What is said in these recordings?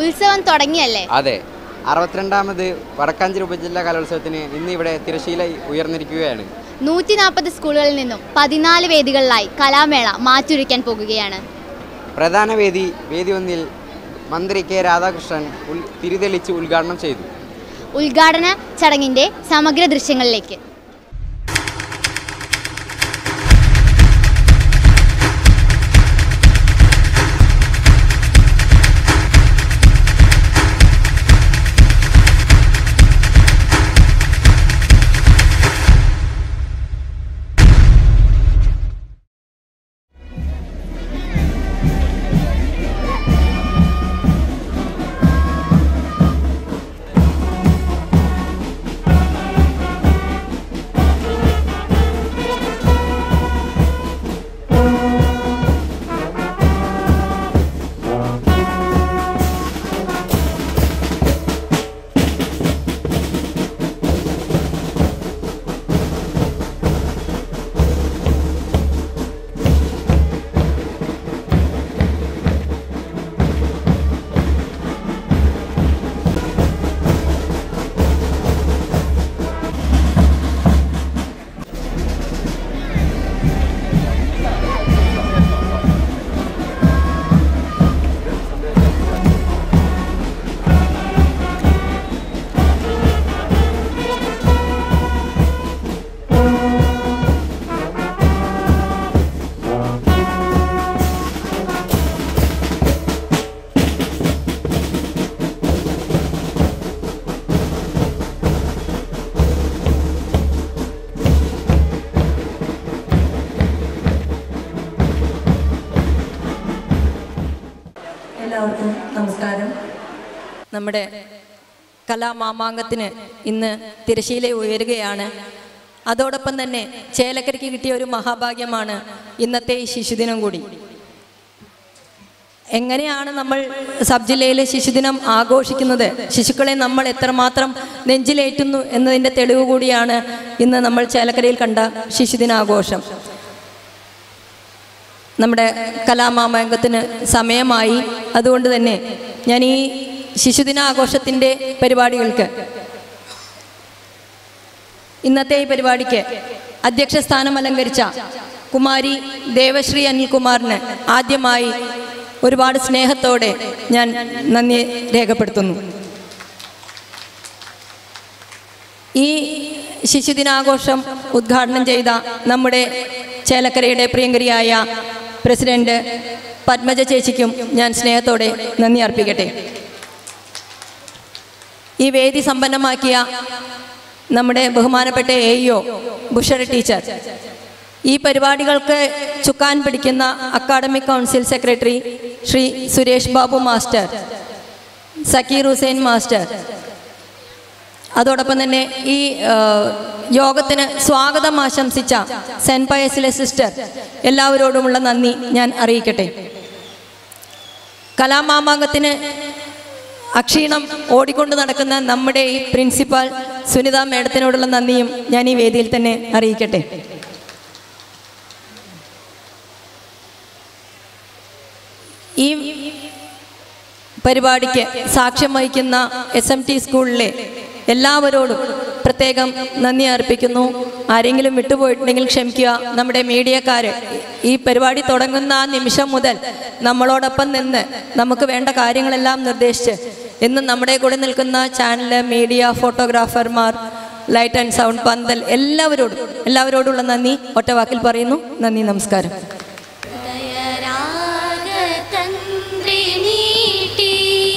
ഉത്സവം തുടങ്ങിയല്ലേ അതെ അറുപത്തിരണ്ടാമത് വടക്കാഞ്ചേരി ഉപജില്ലാ കലോത്സവത്തിന് ഇന്ന് ഇവിടെ തിരശീല ഉയർന്നിരിക്കുകയാണ് നൂറ്റി നാൽപ്പത് സ്കൂളുകളിൽ നിന്നും പതിനാല് വേദികളിലായി കലാമേള മാറ്റുരയ്ക്കാൻ പോകുകയാണ് പ്രധാന വേദി വേദി ഒന്നിൽ മന്ത്രി കെ രാധാകൃഷ്ണൻ ഉൽ തിരിതെളിച്ച് ഉദ്ഘാടനം ചെയ്തു ഉദ്ഘാടന ചടങ്ങിന്റെ സമഗ്ര ദൃശ്യങ്ങളിലേക്ക് എല്ലാവർക്കും നമസ്കാരം നമ്മുടെ കലാമാമാങ്കത്തിന് ഇന്ന് തിരശീല ഉയരുകയാണ് അതോടൊപ്പം തന്നെ ചേലക്കരയ്ക്ക് കിട്ടിയ ഒരു മഹാഭാഗ്യമാണ് ഇന്നത്തെ ഈ ശിശുദിനം കൂടി എങ്ങനെയാണ് നമ്മൾ സബ് ജില്ലയിലെ ശിശുദിനം ആഘോഷിക്കുന്നത് ശിശുക്കളെ നമ്മൾ എത്രമാത്രം നെഞ്ചിലേറ്റുന്നു എന്നതിൻ്റെ തെളിവ് കൂടിയാണ് ഇന്ന് നമ്മൾ ചേലക്കരയിൽ കണ്ട ശിശുദിനാഘോഷം നമ്മുടെ കലാമാമാങ്കത്തിന് സമയമായി അതുകൊണ്ട് തന്നെ ഞാൻ ഈ ശിശുദിനാഘോഷത്തിൻ്റെ പരിപാടികൾക്ക് ഇന്നത്തെ ഈ പരിപാടിക്ക് അധ്യക്ഷ സ്ഥാനം അലങ്കരിച്ച കുമാരി ദേവശ്രീ അനിൽകുമാറിന് ആദ്യമായി ഒരുപാട് സ്നേഹത്തോടെ ഞാൻ നന്ദി രേഖപ്പെടുത്തുന്നു ഈ ശിശുദിനാഘോഷം ഉദ്ഘാടനം ചെയ്ത നമ്മുടെ ചേലക്കരയുടെ പ്രിയങ്കരിയായ പ്രസിഡന്റ് പത്മജ ചേച്ചിക്കും ഞാൻ സ്നേഹത്തോടെ നന്ദി അർപ്പിക്കട്ടെ ഈ വേദി സമ്പന്നമാക്കിയ നമ്മുടെ ബഹുമാനപ്പെട്ട എ ഇഒ ബുഷറ ടീച്ചർ ഈ പരിപാടികൾക്ക് ചുക്കാൻ പിടിക്കുന്ന academic council secretary Shri Suresh Babu master Sakeer Hussain master അതോടൊപ്പം തന്നെ ഈ ആ, യോഗത്തിന് സ്വാഗതം ആശംസിച്ച സെൻറ്റ് പയസിലെ സിസ്റ്റർ എല്ലാവരോടുമുള്ള നന്ദി ഞാൻ അറിയിക്കട്ടെ കലാമാമാങ്കത്തിന് അക്ഷീണം ഓടിക്കൊണ്ട് നടക്കുന്ന നമ്മുടെ ഈ പ്രിൻസിപ്പാൾ സുനിത മേഡത്തിനോടുള്ള നന്ദിയും ഞാൻ ഈ വേദിയിൽ തന്നെ അറിയിക്കട്ടെ ഈ പരിപാടിക്ക് സാക്ഷ്യം വഹിക്കുന്ന എസ് എം ടി സ്കൂളിലെ എല്ലാവരോടും പ്രത്യേകം നന്ദി അർപ്പിക്കുന്നു ആരെങ്കിലും വിട്ടുപോയിട്ടുണ്ടെങ്കിൽ ക്ഷമിക്കുക നമ്മുടെ മീഡിയക്കാർ ഈ പരിപാടി തുടങ്ങുന്ന ആ നിമിഷം മുതൽ നമ്മളോടൊപ്പം നിന്ന് നമുക്ക് വേണ്ട കാര്യങ്ങളെല്ലാം നിർദ്ദേശിച്ച് എന്നും നമ്മുടെ കൂടെ നിൽക്കുന്ന ചാനൽ മീഡിയ ഫോട്ടോഗ്രാഫർമാർ ലൈറ്റ് ആൻഡ് സൗണ്ട് പന്തൽ എല്ലാവരോടും എല്ലാവരോടുള്ള നന്ദി ഒറ്റവാക്കിൽ പറയുന്നു നന്ദി നമസ്കാരം ദയരാഗതന്ത്രി നീട്ടി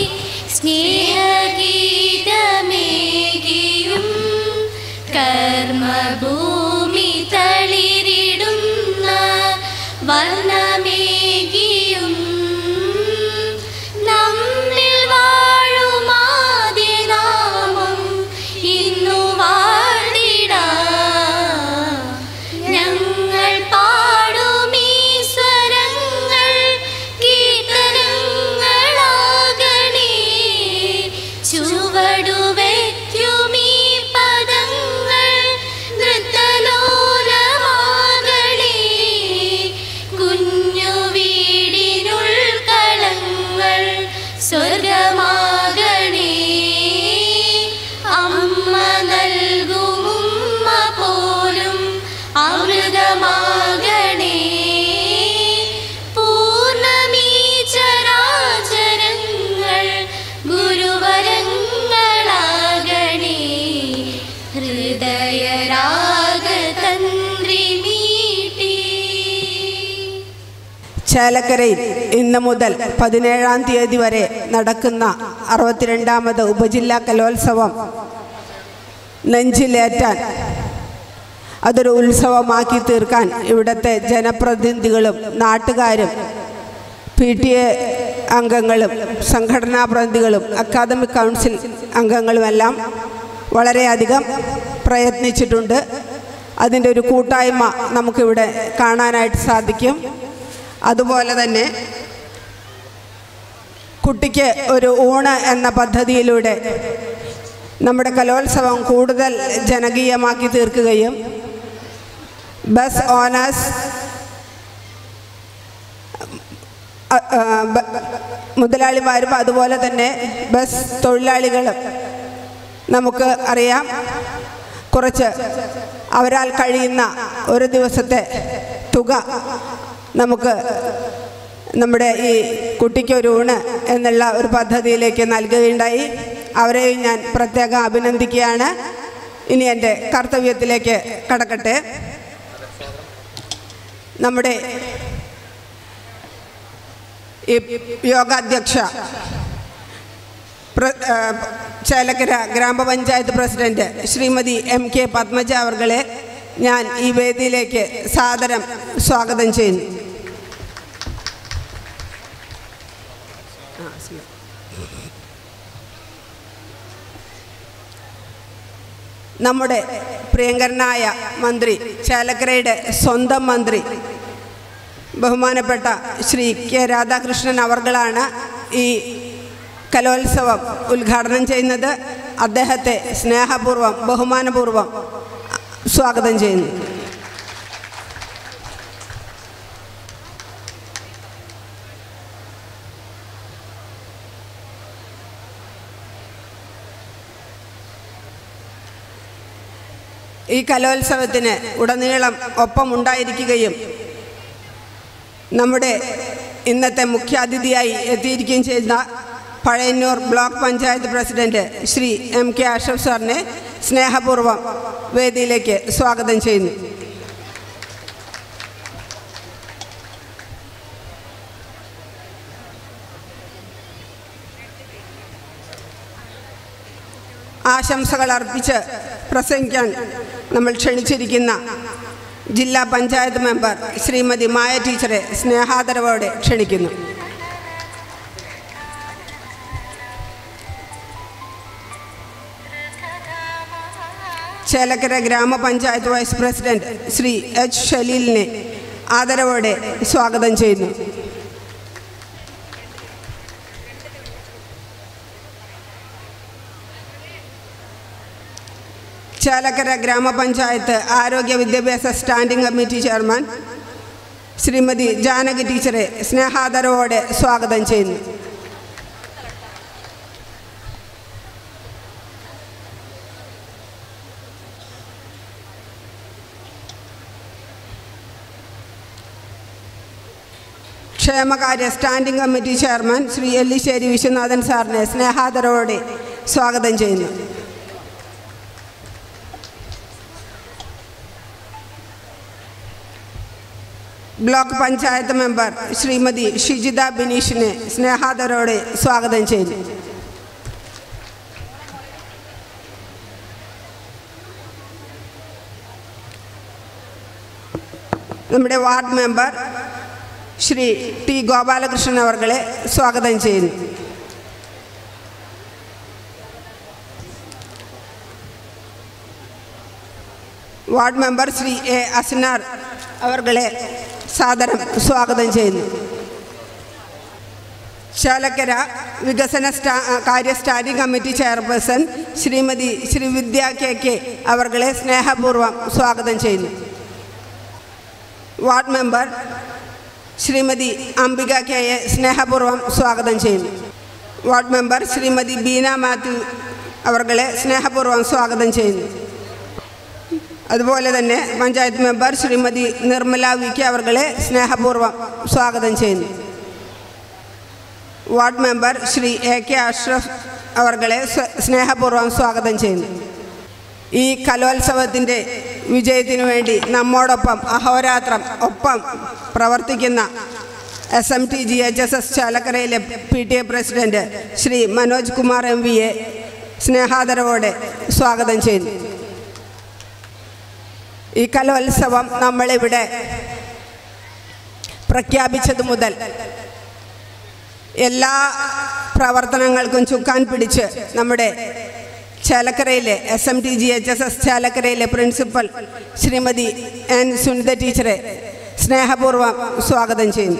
സ്നേഹഗീതമേകിയും കർമ്മഭൂമി തളിരിടുന്ന വർണ്ണമേകിയും നമ്മിൽ വാഴുമാതിനാമം ഇന്നു വാഴ്ത്തിടാം ഞങ്ങൾ പാടുമീ ചേലക്കരയിൽ ഇന്ന് മുതൽ പതിനേഴാം തീയതി വരെ നടക്കുന്ന അറുപത്തിരണ്ടാമത് ഉപജില്ലാ കലോത്സവം നെഞ്ചിലേറ്റാൻ അതൊരു ഉത്സവമാക്കി തീർക്കാൻ ഇവിടുത്തെ ജനപ്രതിനിധികളും നാട്ടുകാരും പി ടി എ അംഗങ്ങളും സംഘടനാ പ്രതിനിധികളും അക്കാദമിക് കൗൺസിൽ അംഗങ്ങളുമെല്ലാം വളരെയധികം പ്രയത്നിച്ചിട്ടുണ്ട് അതിൻ്റെ ഒരു കൂട്ടായ്മ നമുക്കിവിടെ കാണാനായിട്ട് സാധിക്കും അതുപോലെ തന്നെ കുട്ടിക്ക് ഒരു ഊണ് എന്ന പദ്ധതിയിലൂടെ നമ്മുടെ കലോത്സവം കൂടുതൽ ജനകീയമാക്കി തീർക്കുകയും ബസ് ഓണേഴ്സ് അ- ആ, ബ- മുതലാളിമാരും അതുപോലെ തന്നെ ബസ് തൊഴിലാളികളും നമുക്ക് അറിയാം കുറച്ച് അവരാൽ കഴിയുന്ന ഒരു ദിവസത്തെ തുക നമുക്ക് നമ്മുടെ ഈ കുട്ടിക്കൊരു ഊണ് എന്നുള്ള ഒരു പദ്ധതിയിലേക്ക് നൽകുകയുണ്ടായി അവരെയും ഞാൻ പ്രത്യേകം അഭിനന്ദിക്കുകയാണ് ഇനി എൻ്റെ കർത്തവ്യത്തിലേക്ക് കടക്കട്ടെ നമ്മുടെ ഈ യോഗാധ്യക്ഷ പ്ര- ആ, Chelakkara grama panchayat president Shrimati M K Padmaja അവർകളെ ഞാൻ ഈ വേദിയിലേക്ക് സാദരം സ്വാഗതം ചെയ്യുന്നു നമ്മുടെ പ്രിയങ്കരനായ മന്ത്രി ചേലക്കരയുടെ സ്വന്തം മന്ത്രി ബഹുമാനപ്പെട്ട ശ്രീ കെ രാധാകൃഷ്ണൻ അവർകളാണ് ഈ കലോത്സവം ഉദ്ഘാടനം ചെയ്യുന്നത് അദ്ദേഹത്തെ സ്നേഹപൂർവ്വം ബഹുമാനപൂർവ്വം സ്വാഗതം ചെയ്യുന്നു ഈ കലോത്സവത്തിന് ഉടനീളം ഒപ്പമുണ്ടായിരിക്കുകയും നമ്മുടെ ഇന്നത്തെ മുഖ്യാതിഥിയായി എത്തിയിരിക്കുകയും ചെയ്ത Pazhayannur block panchayat president Shri M K Ashraf സാറിനെ സ്നേഹപൂർവ്വം വേദിയിലേക്ക് സ്വാഗതം ചെയ്യുന്നു ആശംസകൾ അർപ്പിച്ച് പ്രസംഗിക്കാൻ നമ്മൾ ക്ഷണിച്ചിരിക്കുന്ന ജില്ലാ പഞ്ചായത്ത് മെമ്പർ ശ്രീമതി മായ ടീച്ചറെ സ്നേഹാദരവോടെ ക്ഷണിക്കുന്നു Chelakkara grama panchayat vice president Shri H ഷലീലിനെ ആദരവോടെ സ്വാഗതം ചെയ്യുന്നു ചേലക്കര ഗ്രാമപഞ്ചായത്ത് ആരോഗ്യ വിദ്യാഭ്യാസ standing committee chairman Shrimati Janaki ടീച്ചറെ സ്നേഹാദരവോടെ സ്വാഗതം ചെയ്യുന്നു ക്ഷേമകാര്യ standing committee chairman Shri Ellissery Viswanathan സാറിനെ സ്നേഹാദരവോടെ സ്വാഗതം ചെയ്യുന്നു ബ്ലോക്ക് പഞ്ചായത്ത് മെമ്പർ ശ്രീമതി ഷിജിത ബിനീഷിനെ സ്നേഹാദരോടെ സ്വാഗതം ചെയ്യുന്നു നമ്മുടെ ward member Shri T Gopalakrishnan അവർകളെ സ്വാഗതം ചെയ്യുന്നു ward member Shri A Asnar അവർകളെ സാദരം സ്വാഗതം ചെയ്യുന്നു ചേലക്കര വികസന സ്റ്റാ കാര്യ standing committee chairperson Shrimati Srividya K K അവർകളെ സ്നേഹപൂർവ്വം സ്വാഗതം ചെയ്യുന്നു ward member Shrimati Ambika K A സ്നേഹപൂർവ്വം സ്വാഗതം ചെയ്യുന്നു ward member Shrimati Beena Mathew അവർകളെ സ്നേഹപൂർവ്വം സ്വാഗതം ചെയ്യുന്നു അതുപോലെ തന്നെ panchayat member Shrimati Nirmala V K അവർകളെ സ്നേഹപൂർവ്വം സ്വാഗതം ചെയ്യുന്നു ward member Shri A K Ashraf അവർകളെ സ്വ- സ്നേഹപൂർവ്വം സ്വാഗതം ചെയ്യുന്നു ഈ കലോത്സവത്തിൻ്റെ വിജയത്തിനു വേണ്ടി നമ്മോടൊപ്പം അഹോരാത്രം ഒപ്പം പ്രവർത്തിക്കുന്ന S M T G H S S ചാലക്കരയിലെ P T A president Shri Manoj Kumar M വിയെ സ്നേഹാദരവോടെ സ്വാഗതം ചെയ്യുന്നു ഈ കലോത്സവം നമ്മളിവിടെ പ്രഖ്യാപിച്ചത് മുതൽ എല്ലാ പ്രവർത്തനങ്ങൾക്കും ചുക്കാൻ പിടിച്ച് നമ്മുടെ ചാലക്കരയിലെ S M T G H S S ചാലക്കരയിലെ പ്രിൻസിപ്പൽ ശ്രീമതി എൻ സുനിത ടീച്ചറെ സ്നേഹപൂർവ്വം സ്വാഗതം ചെയ്യുന്നു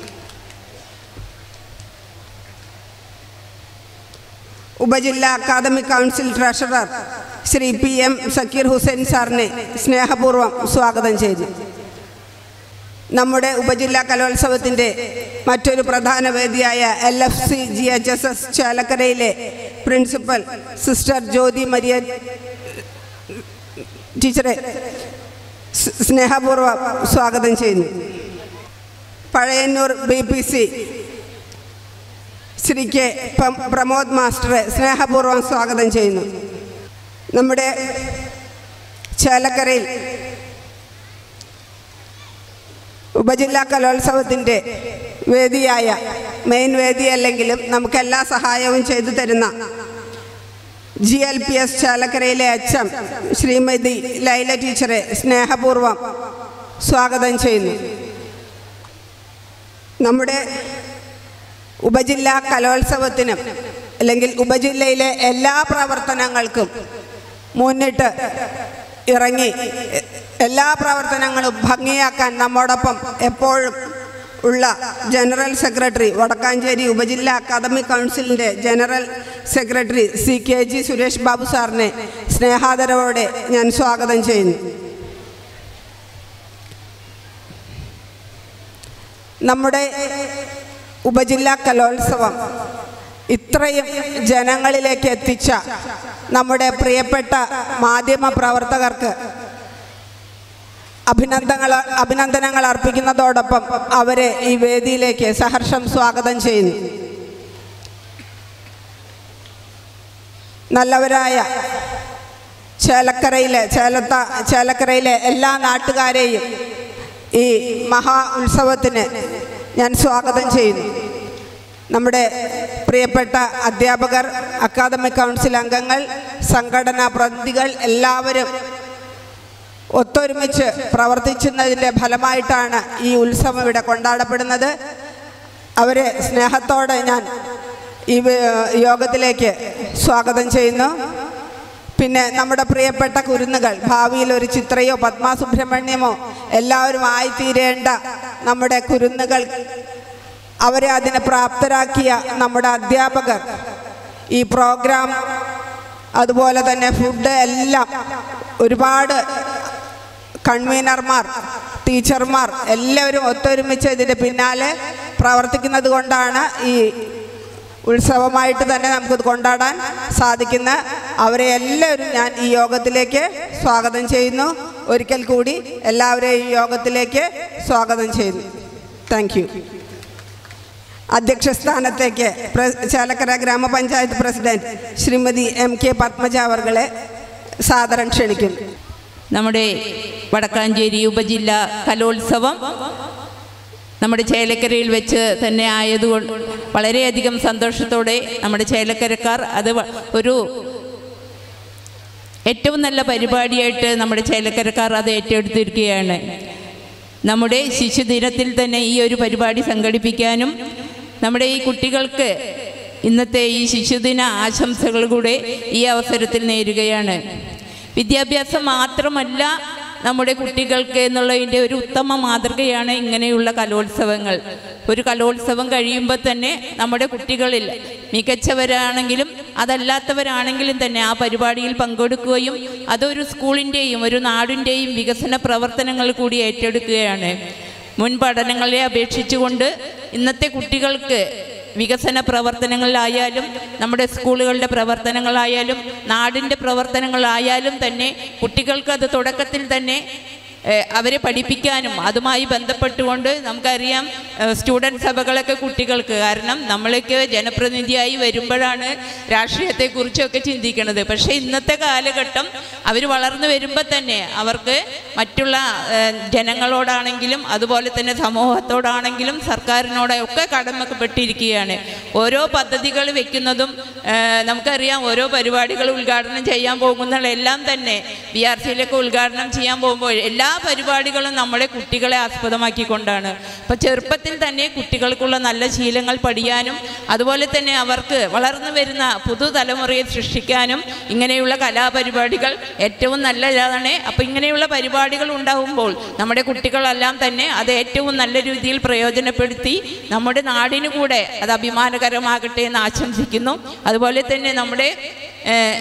ഉപജില്ലാ academic council treasurer Shri P M Sakeer Hussain സാറിനെ സ്നേഹപൂർവ്വം സ്വാഗതം ചെയ്യുന്നു നമ്മുടെ ഉപജില്ലാ കലോത്സവത്തിൻ്റെ മറ്റൊരു പ്രധാന വേദിയായ L F C G H S S ചാലക്കരയിലെ പ്രിൻസിപ്പൽ സിസ്റ്റർ ജ്യോതി മരിയ ടീച്ചറെ സ് സ്നേഹപൂർവ്വം സ്വാഗതം ചെയ്യുന്നു Pazhayannur B P C Shri K പം- പ്രമോദ് മാസ്റ്ററെ സ്നേഹപൂർവ്വം സ്വാഗതം ചെയ്യുന്നു നമ്മുടെ ചേലക്കരയിൽ ഉപജില്ലാ കലോത്സവത്തിൻ്റെ വേദിയായ മെയിൻ വേദിയല്ലെങ്കിലും നമുക്ക് എല്ലാ സഹായവും ചെയ്തു തരുന്ന ജി എൽ പി എസ് ചാലക്കരയിലെ എച്ച് എം ശ്രീമതി ലൈല ടീച്ചറെ സ്നേഹപൂർവ്വം സ്വാഗതം ചെയ്യുന്നു നമ്മുടെ ഉപജില്ലാ കലോത്സവത്തിനും അല്ലെങ്കിൽ ഉപജില്ലയിലെ എല്ലാ പ്രവർത്തനങ്ങൾക്കും മുന്നിട്ട് ഇറങ്ങി എ- എല്ലാ പ്രവർത്തനങ്ങളും ഭംഗിയാക്കാൻ നമ്മോടൊപ്പം എപ്പോഴും ഉള്ള ജനറൽ സെക്രട്ടറി വടക്കാഞ്ചേരി ഉപജില്ലാ അക്കാദമിക് കൗൺസിലിൻ്റെ general secretary C K G Suresh Babu സാറിനെ സ്നേഹാദരവോടെ ഞാൻ സ്വാഗതം ചെയ്യുന്നു നമ്മുടെ ഉപജില്ലാ കലോത്സവം ഇത്രയും ജനങ്ങളിലേക്ക് എത്തിച്ച നമ്മുടെ പ്രിയപ്പെട്ട മാധ്യമ പ്രവർത്തകർക്ക് അഭിനന്ദനങ്ങൾ അഭിനന്ദനങ്ങൾ അർപ്പിക്കുന്നതോടൊപ്പം അവരെ ഈ വേദിയിലേക്ക് സഹർഷം സ്വാഗതം ചെയ്യുന്നു നല്ലവരായ ചേലക്കരയിലെ ചേലത്ത ചേലക്കരയിലെ എല്ലാ നാട്ടുകാരെയും ഈ മഹാ ഉത്സവത്തിന് ഞാൻ സ്വാഗതം ചെയ്യുന്നു നമ്മുടെ പ്രിയപ്പെട്ട അധ്യാപകർ അക്കാദമിക് കൗൺസിൽ അംഗങ്ങൾ സംഘടനാ പ്രതിനിധികൾ എല്ലാവരും ഒത്തൊരുമിച്ച് പ്രവർത്തിക്കുന്നതിൻ്റെ ഫലമായിട്ടാണ് ഈ ഉത്സവം ഇവിടെ കൊണ്ടാടപ്പെടുന്നത് അവരെ സ്നേഹത്തോടെ ഞാൻ ഈ വേ- യോഗത്തിലേക്ക് സ്വാഗതം ചെയ്യുന്നു പിന്നെ നമ്മുടെ പ്രിയപ്പെട്ട കുരുന്നുകൾ ഭാവിയിൽ ഒരു ചിത്രയോ പത്മ സുബ്രഹ്മണ്യമോ എല്ലാവരും ആയിത്തീരേണ്ട നമ്മുടെ കുരുന്നുകൾ അവരെ അതിന് പ്രാപ്തരാക്കിയ നമ്മുടെ അധ്യാപകർ ഈ പ്രോഗ്രാം അതുപോലെ തന്നെ ഫുഡ് എല്ലാം ഒരുപാട് കൺവീനർമാർ ടീച്ചർമാർ എല്ലാവരും ഒത്തൊരുമിച്ച് ഇതിൻ്റെ പിന്നാലെ പ്രവർത്തിക്കുന്നത് കൊണ്ടാണ് ഈ ഉത്സവമായിട്ട് തന്നെ നമുക്കിത് കൊണ്ടാടാൻ സാധിക്കുന്ന അവരെ എല്ലാവരും ഞാൻ ഈ യോഗത്തിലേക്ക് സ്വാഗതം ചെയ്യുന്നു ഒരിക്കൽ കൂടി എല്ലാവരെയും ഈ യോഗത്തിലേക്ക് സ്വാഗതം ചെയ്യുന്നു താങ്ക് യു അധ്യക്ഷ സ്ഥാനത്തേക്ക് പ്ര- Chalakkara grama panchayat president Shrimati M K Padmaja അവർകളെ സാദരം ക്ഷണിക്കുന്നു നമ്മുടെ വടക്കാഞ്ചേരി ഉപജില്ല കലോത്സവം നമ്മുടെ ചേലക്കരയിൽ വെച്ച് തന്നെ ആയതുകൊണ്ട് വളരെയധികം സന്തോഷത്തോടെ നമ്മുടെ ചേലക്കരക്കാർ അത് വ- ഒരു ഏറ്റവും നല്ല പരിപാടിയായിട്ട് നമ്മുടെ ചേലക്കരക്കാർ അത് ഏറ്റെടുത്തിരിക്കുകയാണ് നമ്മുടെ ശിശുദിനത്തിൽ തന്നെ ഈ ഒരു പരിപാടി സംഘടിപ്പിക്കാനും നമ്മുടെ ഈ കുട്ടികൾക്ക് ഇന്നത്തെ ഈ ശിശുദിന ആശംസകൾ കൂടെ ഈ അവസരത്തിൽ നേരുകയാണ് വിദ്യാഭ്യാസം മാത്രമല്ല നമ്മുടെ കുട്ടികൾക്ക് എന്നുള്ളതിൻ്റെ ഒരു ഉത്തമ മാതൃകയാണ് ഇങ്ങനെയുള്ള കലോത്സവങ്ങൾ ഒരു കലോത്സവം കഴിയുമ്പോൾ തന്നെ നമ്മുടെ കുട്ടികളിൽ മികച്ചവരാണെങ്കിലും അതല്ലാത്തവരാണെങ്കിലും തന്നെ ആ പരിപാടിയിൽ പങ്കെടുക്കുകയും അതൊരു സ്കൂളിൻ്റെയും ഒരു നാടിൻ്റെയും വികസന പ്രവർത്തനങ്ങൾ കൂടി ഏറ്റെടുക്കുകയാണ് മുൻ പഠനങ്ങളെ അപേക്ഷിച്ചുകൊണ്ട് ഇന്നത്തെ കുട്ടികൾക്ക് വികസന പ്രവർത്തനങ്ങളിലായാലും നമ്മുടെ സ്കൂളുകളുടെ പ്രവർത്തനങ്ങളായാലും നാടിൻ്റെ പ്രവർത്തനങ്ങളായാലും തന്നെ കുട്ടികൾക്ക് അത് തുടക്കത്തിൽ തന്നെ ഏഹ്, അവരെ പഠിപ്പിക്കാനും അതുമായി ബന്ധപ്പെട്ടുകൊണ്ട് നമുക്കറിയാം സ്റ്റുഡൻറ് സഭകളൊക്കെ കുട്ടികൾക്ക് കാരണം നമ്മളൊക്കെ ജനപ്രതിനിധിയായി വരുമ്പോഴാണ് രാഷ്ട്രീയത്തെക്കുറിച്ചൊക്കെ ചിന്തിക്കുന്നത് പക്ഷേ ഇന്നത്തെ കാലഘട്ടം അവർ വളർന്നു വരുമ്പോൾ തന്നെ അവർക്ക് മറ്റുള്ള ഏഹ്, ജനങ്ങളോടാണെങ്കിലും അതുപോലെ തന്നെ സമൂഹത്തോടാണെങ്കിലും സർക്കാരിനോടൊക്കെ കടമപ്പെട്ടിരിക്കുകയാണ് ഓരോ പദ്ധതികൾ വെക്കുന്നതും ഏഹ്, നമുക്കറിയാം ഓരോ പരിപാടികൾ ഉദ്ഘാടനം ചെയ്യാൻ പോകുന്നതെല്ലാം തന്നെ ബി ആർ സിയിലൊക്കെ ഉദ്ഘാടനം ചെയ്യാൻ പോകുമ്പോൾ എല്ലാ പരിപാടികളും നമ്മുടെ കുട്ടികളെ ആസ്പദമാക്കിക്കൊണ്ടാണ് അപ്പോൾ ചെറുപ്പത്തിൽ തന്നെ കുട്ടികൾക്കുള്ള നല്ല ശീലങ്ങൾ പഠിക്കാനും അതുപോലെ തന്നെ അവർക്ക് വളർന്നു വരുന്ന പുതുതലമുറയെ സൃഷ്ടിക്കാനും ഇങ്ങനെയുള്ള കലാപരിപാടികൾ ഏറ്റവും നല്ലതാണ് അപ്പോൾ ഇങ്ങനെയുള്ള പരിപാടികൾ ഉണ്ടാകുമ്പോൾ നമ്മുടെ കുട്ടികളെല്ലാം തന്നെ അത് ഏറ്റവും നല്ല രീതിയിൽ പ്രയോജനപ്പെടുത്തി നമ്മുടെ നാടിനു കൂടെ അത് അഭിമാനകരമാകട്ടെ എന്ന് ആശംസിക്കുന്നു അതുപോലെ തന്നെ നമ്മുടെ ഏഹ്,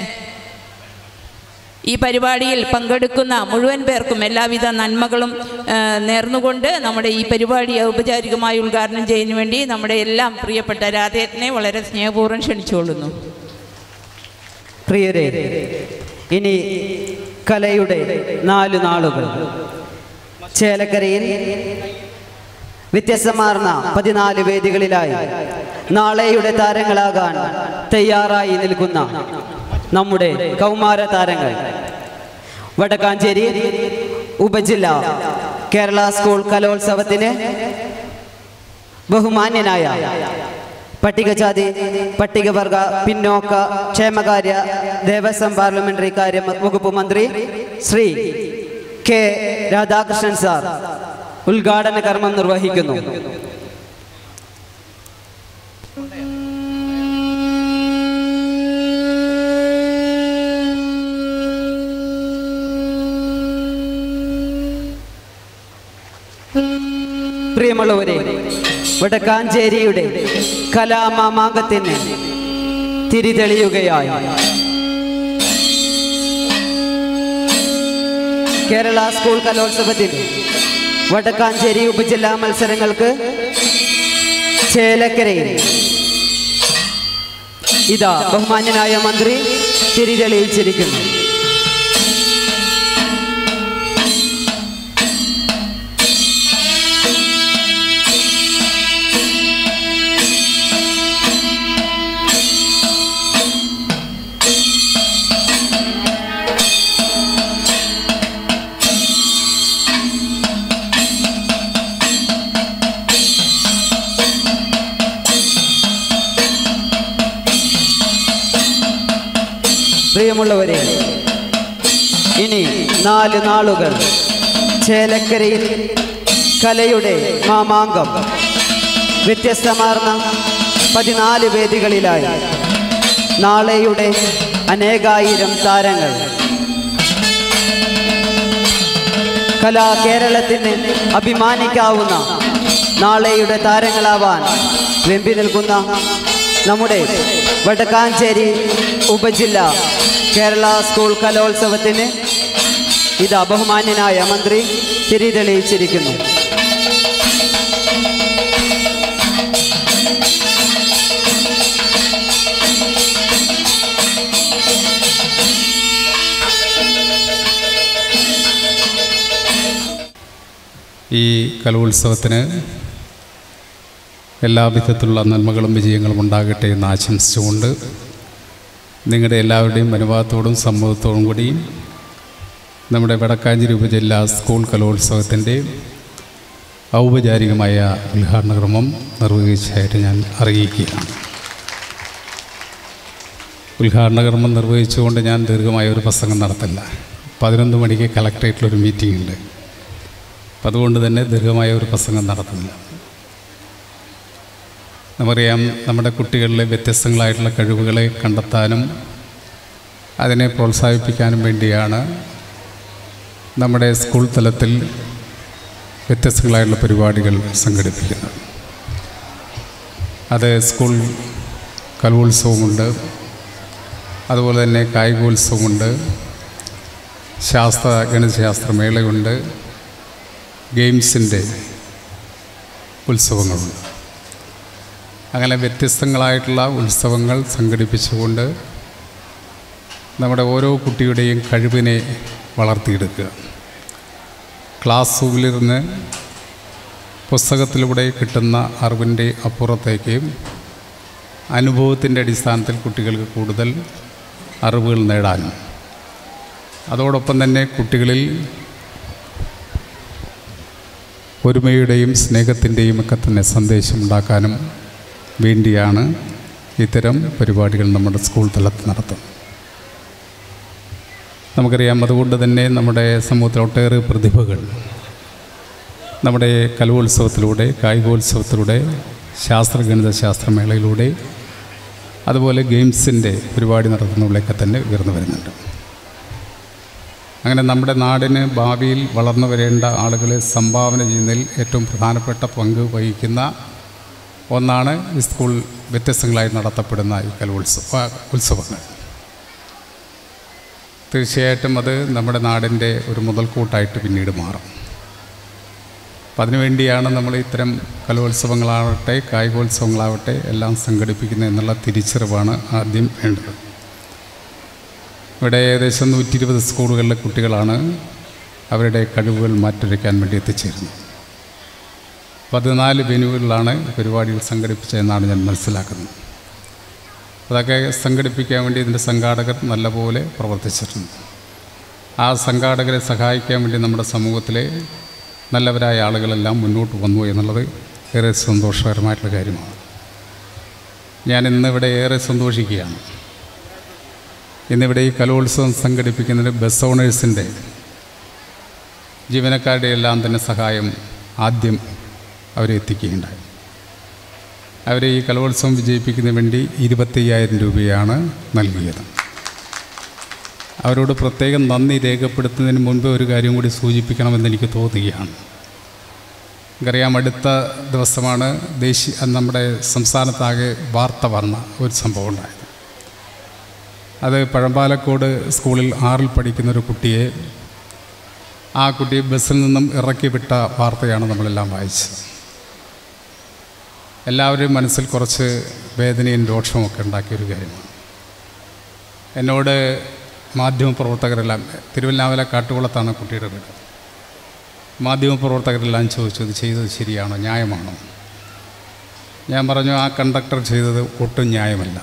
ഈ പരിപാടിയിൽ പങ്കെടുക്കുന്ന മുഴുവൻ പേർക്കും എല്ലാവിധ നന്മകളും ആ, നേർന്നുകൊണ്ട് നമ്മുടെ ഈ പരിപാടി ഔപചാരികമായി ഉദ്ഘാടനം ചെയ്യുന്നതിന് വേണ്ടി നമ്മുടെ എല്ലാം പ്രിയപ്പെട്ട രാധേട്ടനെ വളരെ സ്നേഹപൂർവ്വം ക്ഷണിച്ചുകൊള്ളുന്നു പ്രിയരെ ഇനി കലയുടെ നാല് നാളുകൾ ചേലക്കരയിൽ വ്യത്യസ്തമാർന്ന പതിനാല് വേദികളിലായി നാളെയുടെ താരങ്ങളാകാൻ തയ്യാറായി നിൽക്കുന്ന നമ്മുടെ കൗമാര താരങ്ങൾ വടക്കാഞ്ചേരി ഉപജില്ല കേരള സ്കൂൾ കലോത്സവത്തിന് ബഹുമാന്യനായ പട്ടികജാതി പട്ടികവർഗ പിന്നോക്ക ക്ഷേമകാര്യ ദേവസ്വം പാർലമെന്ററി കാര്യ വകുപ്പ് മന്ത്രി ശ്രീ കെ രാധാകൃഷ്ണൻ സാർ ഉദ്ഘാടന കർമ്മം നിർവഹിക്കുന്നു പ്രിയമുള്ളവരെ വടക്കാഞ്ചേരിയുടെ കലാമാമാങ്കത്തിന് തിരിതെളിയുകയായി കേരള സ്കൂൾ കലോത്സവത്തിൽ വടക്കാഞ്ചേരി ഉപജില്ലാ മത്സരങ്ങൾക്ക് ചേലക്കരയിൽ ഇതാ ബഹുമാന്യനായ മന്ത്രി തിരിതെളിയിച്ചിരിക്കുന്നു പ്രിയമുള്ളവരെ ഇനി നാല് നാളുകൾ ചേലക്കരയിൽ കലയുടെ മാമാങ്കം വ്യത്യസ്തമാർന്ന പതിനാല് വേദികളിലായി നാളെയുടെ അനേകായിരം താരങ്ങൾ കലാ കേരളത്തിന് അഭിമാനിക്കാവുന്ന നാളെയുടെ താരങ്ങളാവാൻ വെമ്പി നിൽക്കുന്ന നമ്മുടെ വടക്കാഞ്ചേരി ഉപജില്ല കേരള സ്കൂൾ കലോത്സവത്തിന് ഇതാ ബഹുമാന്യനായ മന്ത്രി തിരിതെളിയിച്ചിരിക്കുന്നു ഈ കലോത്സവത്തിന് എല്ലാവിധത്തിലുള്ള നന്മകളും വിജയങ്ങളും ഉണ്ടാകട്ടെ എന്ന് ആശംസിച്ചുകൊണ്ട് നിങ്ങളുടെ എല്ലാവരുടെയും അനുഭവത്തോടും സമ്മതത്തോടും കൂടി നമ്മുടെ വടക്കാഞ്ചേരി ഉപജില്ലാ സ്കൂൾ കലോത്സവത്തിൻ്റെ ഔപചാരികമായ ഉദ്ഘാടന ക്രമം നിർവഹിച്ചതായിട്ട് ഞാൻ അറിയിക്കുകയാണ് ഉദ്ഘാടന കർമ്മം നിർവഹിച്ചുകൊണ്ട് ഞാൻ ദീർഘമായ ഒരു പ്രസംഗം നടത്തില്ല പതിനൊന്ന് മണിക്ക് കളക്ട്രേറ്റിലൊരു മീറ്റിംഗ് ഉണ്ട് അപ്പം അതുകൊണ്ട് തന്നെ ദീർഘമായ ഒരു പ്രസംഗം നടത്തുന്നില്ല നമുക്കറിയാം നമ്മുടെ കുട്ടികളിലെ വ്യത്യസ്തങ്ങളായിട്ടുള്ള കഴിവുകളെ കണ്ടെത്താനും അതിനെ പ്രോത്സാഹിപ്പിക്കാനും വേണ്ടിയാണ് നമ്മുടെ സ്കൂൾ തലത്തിൽ വ്യത്യസ്തങ്ങളായിട്ടുള്ള പരിപാടികൾ സംഘടിപ്പിക്കുന്നത് അത് സ്കൂൾ കലോത്സവമുണ്ട് അതുപോലെ തന്നെ കായികോത്സവമുണ്ട് ശാസ്ത്ര ഗണിതശാസ്ത്ര മേളയുണ്ട് ഗെയിംസിൻ്റെ ഉത്സവങ്ങളുണ്ട് അങ്ങനെ വ്യത്യസ്തങ്ങളായിട്ടുള്ള ഉത്സവങ്ങൾ സംഘടിപ്പിച്ചുകൊണ്ട് നമ്മുടെ ഓരോ കുട്ടിയുടെയും കഴിവിനെ വളർത്തിയെടുക്കുക ക്ലാസ് റൂമിലിരുന്ന് പുസ്തകത്തിലൂടെ കിട്ടുന്ന അറിവിൻ്റെ അപ്പുറത്തേക്ക് അനുഭവത്തിൻ്റെ അടിസ്ഥാനത്തിൽ കുട്ടികൾക്ക് കൂടുതൽ അറിവുകൾ നേടാനും അതോടൊപ്പം തന്നെ കുട്ടികളിൽ ഒരുമയുടെയും സ്നേഹത്തിൻ്റെയും ഒക്കെ തന്നെ സന്ദേശം ഉണ്ടാക്കാനും വേണ്ടിയാണ് ഇത്തരം പരിപാടികൾ നമ്മുടെ സ്കൂൾ തലത്തിൽ നടത്തുന്നത് നമുക്കറിയാം അതുകൊണ്ട് തന്നെ നമ്മുടെ സമൂഹത്തിൽ ഒട്ടേറെ പ്രതിഭകൾ നമ്മുടെ കലോത്സവത്തിലൂടെ കായികോത്സവത്തിലൂടെ ശാസ്ത്രഗണിത ശാസ്ത്രമേളയിലൂടെ അതുപോലെ ഗെയിംസിൻ്റെ പരിപാടി നടത്തുന്നതിലൊക്കെ തന്നെ ഉയർന്നു വരുന്നുണ്ട് അങ്ങനെ നമ്മുടെ നാടിന് ഭാവിയിൽ വളർന്നു വരേണ്ട ആളുകളെ സംഭാവന ചെയ്യുന്നതിൽ ഏറ്റവും പ്രധാനപ്പെട്ട പങ്ക് വഹിക്കുന്ന ഒന്നാണ് ഈ സ്കൂൾ വ്യത്യസ്തങ്ങളായി നടത്തപ്പെടുന്ന ഈ കലോത്സവ ഉത്സവങ്ങൾ തീർച്ചയായിട്ടും അത് നമ്മുടെ നാടിൻ്റെ ഒരു മുതൽക്കൂട്ടായിട്ട് പിന്നീട് മാറും അപ്പം അതിനുവേണ്ടിയാണ് നമ്മൾ ഇത്തരം കലോത്സവങ്ങളാവട്ടെ കായികോത്സവങ്ങളാവട്ടെ എല്ലാം സംഘടിപ്പിക്കുന്നത് എന്നുള്ള തിരിച്ചറിവാണ് ആദ്യം വേണ്ടത് ഇവിടെ ഏകദേശം നൂറ്റി ഇരുപത് സ്കൂളുകളിലെ കുട്ടികളാണ് അവരുടെ കഴിവുകൾ മാറ്റുരയ്ക്കാൻ വേണ്ടി എത്തിച്ചേരുന്നത് പതിനാല് വെനുകളിലാണ് പരിപാടികൾ സംഘടിപ്പിച്ചതെന്നാണ് ഞാൻ മനസ്സിലാക്കുന്നത് അതൊക്കെ സംഘടിപ്പിക്കാൻ വേണ്ടി ഇതിൻ്റെ സംഘാടകർ നല്ലപോലെ പ്രവർത്തിച്ചിട്ടുണ്ട് ആ സംഘാടകരെ സഹായിക്കാൻ വേണ്ടി നമ്മുടെ സമൂഹത്തിലെ നല്ലവരായ ആളുകളെല്ലാം മുന്നോട്ട് വന്നു എന്നുള്ളത് ഏറെ സന്തോഷകരമായിട്ടുള്ള കാര്യമാണ് ഞാൻ ഇന്നിവിടെ ഏറെ സന്തോഷിക്കുകയാണ് ഇന്നിവിടെ ഈ കലോത്സവം സംഘടിപ്പിക്കുന്നതിന് ബസ് ഓണേഴ്സിൻ്റെ ജീവനക്കാരുടെ എല്ലാം തന്നെ സഹായം ആദ്യം അവരെ എത്തിക്കുകയുണ്ടായി അവരെ ഈ കലോത്സവം വിജയിപ്പിക്കുന്നതിന് വേണ്ടി ഇരുപത്തയ്യായിരം രൂപയാണ് നൽകിയത് അവരോട് പ്രത്യേകം നന്ദി രേഖപ്പെടുത്തുന്നതിന് മുൻപ് ഒരു കാര്യം കൂടി സൂചിപ്പിക്കണമെന്ന് എനിക്ക് തോന്നുകയാണ് നമുക്കറിയാം അടുത്ത ദിവസമാണ് ദേശീയ നമ്മുടെ സംസ്ഥാനത്താകെ വാർത്ത വന്ന ഒരു സംഭവം ഉണ്ടായത് അത് പഴമ്പാലക്കോട് സ്കൂളിൽ ആറിൽ പഠിക്കുന്ന ഒരു കുട്ടിയെ ആ കുട്ടിയെ ബസ്സിൽ നിന്നും ഇറക്കി വിട്ട വാർത്തയാണ് നമ്മളെല്ലാം വായിച്ചത് എല്ലാവരുടെയും മനസ്സിൽ കുറച്ച് വേദനയും രോക്ഷമൊക്കെ ഉണ്ടാക്കിയൊരു കാര്യമാണ് എന്നോട് മാധ്യമപ്രവർത്തകരെല്ലാം തിരുവല്ലാമല കാട്ടുകുളത്താണ് കുട്ടിയുടെ വീട് മാധ്യമപ്രവർത്തകരെല്ലാം ചോദിച്ചു ഇത് ചെയ്തത് ശരിയാണോ ന്യായമാണോ ഞാൻ പറഞ്ഞു ആ കണ്ടക്ടർ ചെയ്തത് ഒട്ടും ന്യായമല്ല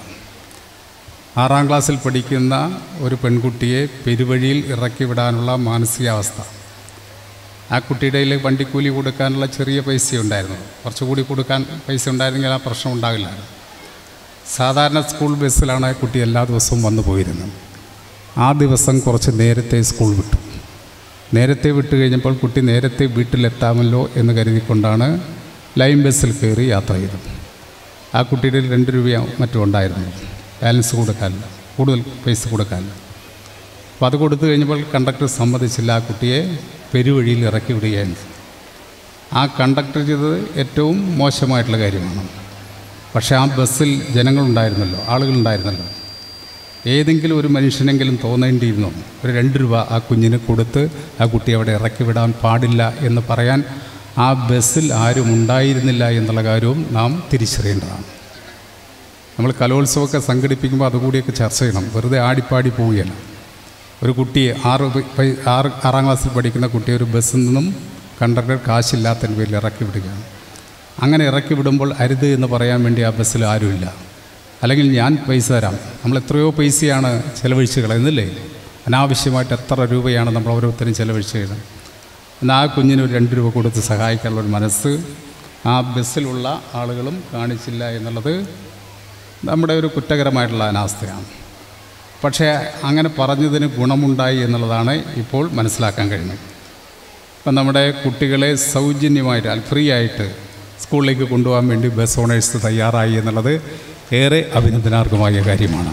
ആറാം ക്ലാസ്സിൽ പഠിക്കുന്ന ഒരു പെൺകുട്ടിയെ പെരുവഴിയിൽ ഇറക്കി വിടാനുള്ള മാനസികാവസ്ഥ ആ കുട്ടിയുടെ കയ്യിൽ വണ്ടിക്കൂലി കൊടുക്കാനുള്ള ചെറിയ പൈസ ഉണ്ടായിരുന്നു കുറച്ചുകൂടി കൊടുക്കാൻ പൈസ ഉണ്ടായിരുന്നെങ്കിൽ ആ പ്രശ്നം ഉണ്ടാകില്ലായിരുന്നു സാധാരണ സ്കൂൾ ബസ്സിലാണ് ആ കുട്ടി എല്ലാ ദിവസവും വന്നു പോയിരുന്നത് ആ ദിവസം കുറച്ച് നേരത്തെ സ്കൂൾ വിട്ടു നേരത്തെ വിട്ട് കഴിഞ്ഞപ്പോൾ കുട്ടി നേരത്തെ വീട്ടിലെത്താമല്ലോ എന്ന് കരുതിക്കൊണ്ടാണ് ലൈൻ ബസ്സിൽ കയറി യാത്ര ചെയ്തത് ആ കുട്ടിയുടെ കയ്യിൽ രണ്ട് രൂപയോ മറ്റും ഉണ്ടായിരുന്നു ബാലൻസ് കൊടുക്കാനില്ല കൂടുതൽ പൈസ കൊടുക്കാനില്ല അപ്പോൾ അത് കൊടുത്തു കഴിഞ്ഞപ്പോൾ കണ്ടക്ടർ സമ്മതിച്ചില്ല ആ കുട്ടിയെ പെരുവഴിയിൽ ഇറക്കി വിടുകയാണ് ആ കണ്ടക്ടർ ചെയ്തത് ഏറ്റവും മോശമായിട്ടുള്ള കാര്യമാണ് പക്ഷേ ആ ബസ്സിൽ ജനങ്ങളുണ്ടായിരുന്നല്ലോ ആളുകളുണ്ടായിരുന്നല്ലോ ഏതെങ്കിലും ഒരു മനുഷ്യനെങ്കിലും തോന്നേണ്ടിയിരുന്നു ഒരു രണ്ട് രൂപ ആ കുഞ്ഞിന് കൊടുത്ത് ആ കുട്ടി അവിടെ ഇറക്കി വിടാൻ പാടില്ല എന്ന് പറയാൻ ആ ബസ്സിൽ ആരും ഉണ്ടായിരുന്നില്ല എന്നുള്ള കാര്യവും നാം തിരിച്ചറിയേണ്ടതാണ് നമ്മൾ കലോത്സവമൊക്കെ സംഘടിപ്പിക്കുമ്പോൾ അതുകൂടിയൊക്കെ ചർച്ച ചെയ്യണം വെറുതെ ആടിപ്പാടി പോവുകയല്ല ഒരു കുട്ടിയെ ആറ് പ- പൈ- ആറ് ആറാം ക്ലാസ്സിൽ പഠിക്കുന്ന കുട്ടിയെ ഒരു ബസ്സിൽ നിന്നും കണ്ടക്ടർ കാശില്ലാത്തതിന് പേരിൽ ഇറക്കി വിടുകയാണ് അങ്ങനെ ഇറക്കി വിടുമ്പോൾ അരുത് എന്ന് പറയാൻ വേണ്ടി ആ ബസ്സിൽ ആരുമില്ല അല്ലെങ്കിൽ ഞാൻ പൈസ തരാം നമ്മൾ എത്രയോ പൈസയാണ് ചിലവഴിച്ച് കളയുന്നില്ലേ അനാവശ്യമായിട്ട് എത്ര രൂപയാണ് നമ്മൾ ഓരോരുത്തരും ചിലവഴിച്ച് കഴിയുന്നത് എന്നാൽ ആ കുഞ്ഞിന് ഒരു രണ്ട് രൂപ കൊടുത്ത് സഹായിക്കാനുള്ള ഒരു മനസ്സ് ആ ബസ്സിലുള്ള ആളുകളും കാണിച്ചില്ല എന്നുള്ളത് നമ്മുടെ ഒരു കുറ്റകരമായിട്ടുള്ള അനാസ്ഥയാണ് പക്ഷേ അങ്ങനെ പറഞ്ഞതിന് ഗുണമുണ്ടായി എന്നുള്ളതാണ് ഇപ്പോൾ മനസ്സിലാക്കാൻ കഴിയുന്നത് ഇപ്പം നമ്മുടെ കുട്ടികളെ സൗജന്യമായിട്ട് അല്ല ഫ്രീ ആയിട്ട് സ്കൂളിലേക്ക് കൊണ്ടുപോകാൻ വേണ്ടി ബസ് ഓണേഴ്സ് തയ്യാറായി എന്നുള്ളത് ഏറെ അഭിനന്ദനാർഹമായ കാര്യമാണ്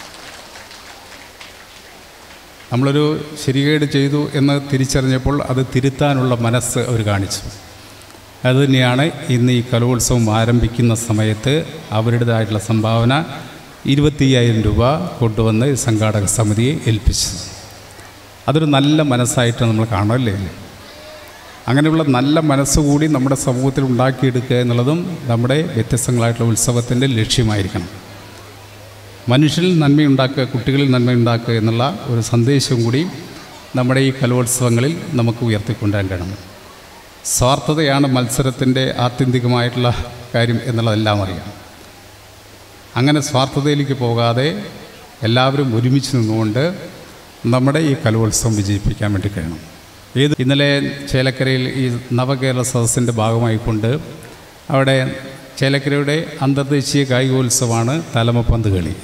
നമ്മളൊരു ശരികേട് ചെയ്തു എന്ന് തിരിച്ചറിഞ്ഞപ്പോൾ അത് തിരുത്താനുള്ള മനസ്സ് അവർ കാണിച്ചു അതുതന്നെയാണ് ഇന്ന് ഈ കലോത്സവം ആരംഭിക്കുന്ന സമയത്ത് അവരുടേതായിട്ടുള്ള സംഭാവന ഇരുപത്തിയ്യായിരം രൂപ കൊണ്ടുവന്ന് സംഘാടക സമിതിയെ ഏൽപ്പിച്ചത് അതൊരു നല്ല മനസ്സായിട്ട് നമ്മൾ കാണുമല്ലേ അങ്ങനെയുള്ള നല്ല മനസ്സുകൂടി നമ്മുടെ സമൂഹത്തിൽ ഉണ്ടാക്കിയെടുക്കുക എന്നുള്ളതും നമ്മുടെ വ്യത്യസ്തങ്ങളായിട്ടുള്ള ഉത്സവത്തിൻ്റെ ലക്ഷ്യമായിരിക്കണം മനുഷ്യരിൽ നന്മയുണ്ടാക്കുക കുട്ടികളിൽ നന്മയുണ്ടാക്കുക എന്നുള്ള ഒരു സന്ദേശവും കൂടി നമ്മുടെ ഈ കലോത്സവങ്ങളിൽ നമുക്ക് ഉയർത്തിക്കൊണ്ടുവരാൻ കഴിയണം സ്വാർത്ഥതയാണ് മത്സരത്തിൻ്റെ ആത്യന്തികമായിട്ടുള്ള കാര്യം എന്നുള്ളതെല്ലാം അറിയാം അങ്ങനെ സ്വാർത്ഥതയിലേക്ക് പോകാതെ എല്ലാവരും ഒരുമിച്ച് നിന്നുകൊണ്ട് നമ്മുടെ ഈ കലോത്സവം വിജയിപ്പിക്കാൻ വേണ്ടി കഴിയണം ഏത് ഇന്നലെ ചേലക്കരയിൽ ഈ നവകേരള സദസ്സിൻ്റെ ഭാഗമായിക്കൊണ്ട് അവിടെ ചേലക്കരയുടെ അന്തർദേശീയ കായികോത്സവമാണ് തലമപ്പന്ത് കളി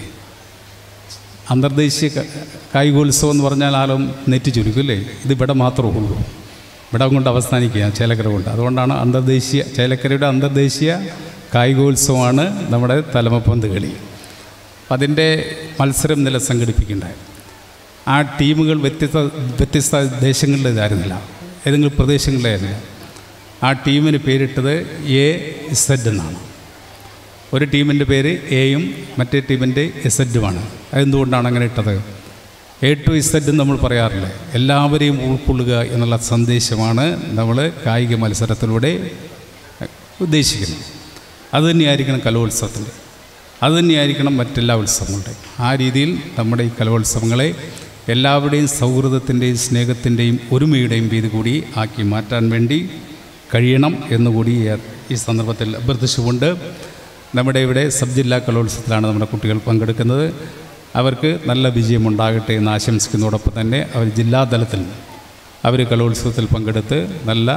അന്തർദേശീയ ക- കായികോത്സവം എന്ന് പറഞ്ഞാൽ ആളും നെറ്റ് ചുരുക്കും അല്ലേ ഇത് ഇവിടെ മാത്രമേ ഉള്ളൂ ഇവിടെ കൊണ്ട് അവസാനിക്കുക ചേലക്കര കൊണ്ട് അതുകൊണ്ടാണ് അന്തർദേശീയ ചേലക്കരയുടെ അന്തർദേശീയ കായികോത്സവമാണ് നമ്മുടെ തലമപ്പന്ത് കളി അതിൻ്റെ മത്സരം നില സംഘടിപ്പിക്കേണ്ടായി ആ ടീമുകൾ വ്യത്യസ്ത വ്യത്യസ്ത ദേശങ്ങളിലേതായിരുന്നില്ല ഏതെങ്കിലും പ്രദേശങ്ങളിലായിരുന്നില്ല ആ ടീമിന് പേരിട്ടത് എ ഇസഡ് എന്നാണ് ഒരു ടീമിൻ്റെ പേര് എയും മറ്റേ ടീമിൻ്റെ ഇസഡുമാണ് അതെന്തുകൊണ്ടാണ് അങ്ങനെ ഇട്ടത് എ ടു ഇസഡ് നമ്മൾ പറയാറില്ല എല്ലാവരെയും ഉൾക്കൊള്ളുക എന്നുള്ള സന്ദേശമാണ് നമ്മൾ കായിക മത്സരത്തിലൂടെ ഉദ്ദേശിക്കുന്നത് അതുതന്നെയായിരിക്കണം കലോത്സവത്തിൻ്റെ അതുതന്നെയായിരിക്കണം മറ്റെല്ലാ ഉത്സവങ്ങളുടെയും ആ രീതിയിൽ നമ്മുടെ ഈ കലോത്സവങ്ങളെ എല്ലാവരുടെയും സൗഹൃദത്തിൻ്റെയും സ്നേഹത്തിൻ്റെയും ഒരുമയുടെയും വീതി കൂടി ആക്കി മാറ്റാൻ വേണ്ടി കഴിയണം എന്നുകൂടി ഈ- ഈ സന്ദർഭത്തിൽ അഭ്യർത്ഥിച്ചുകൊണ്ട് നമ്മുടെ ഇവിടെ സബ് ജില്ലാ കലോത്സവത്തിലാണ് നമ്മുടെ കുട്ടികൾ പങ്കെടുക്കുന്നത് അവർക്ക് നല്ല വിജയമുണ്ടാകട്ടെ എന്ന് ആശംസിക്കുന്നതോടൊപ്പം തന്നെ അവർ ജില്ലാതലത്തിൽ അവർ കലോത്സവത്തിൽ പങ്കെടുത്ത് നല്ല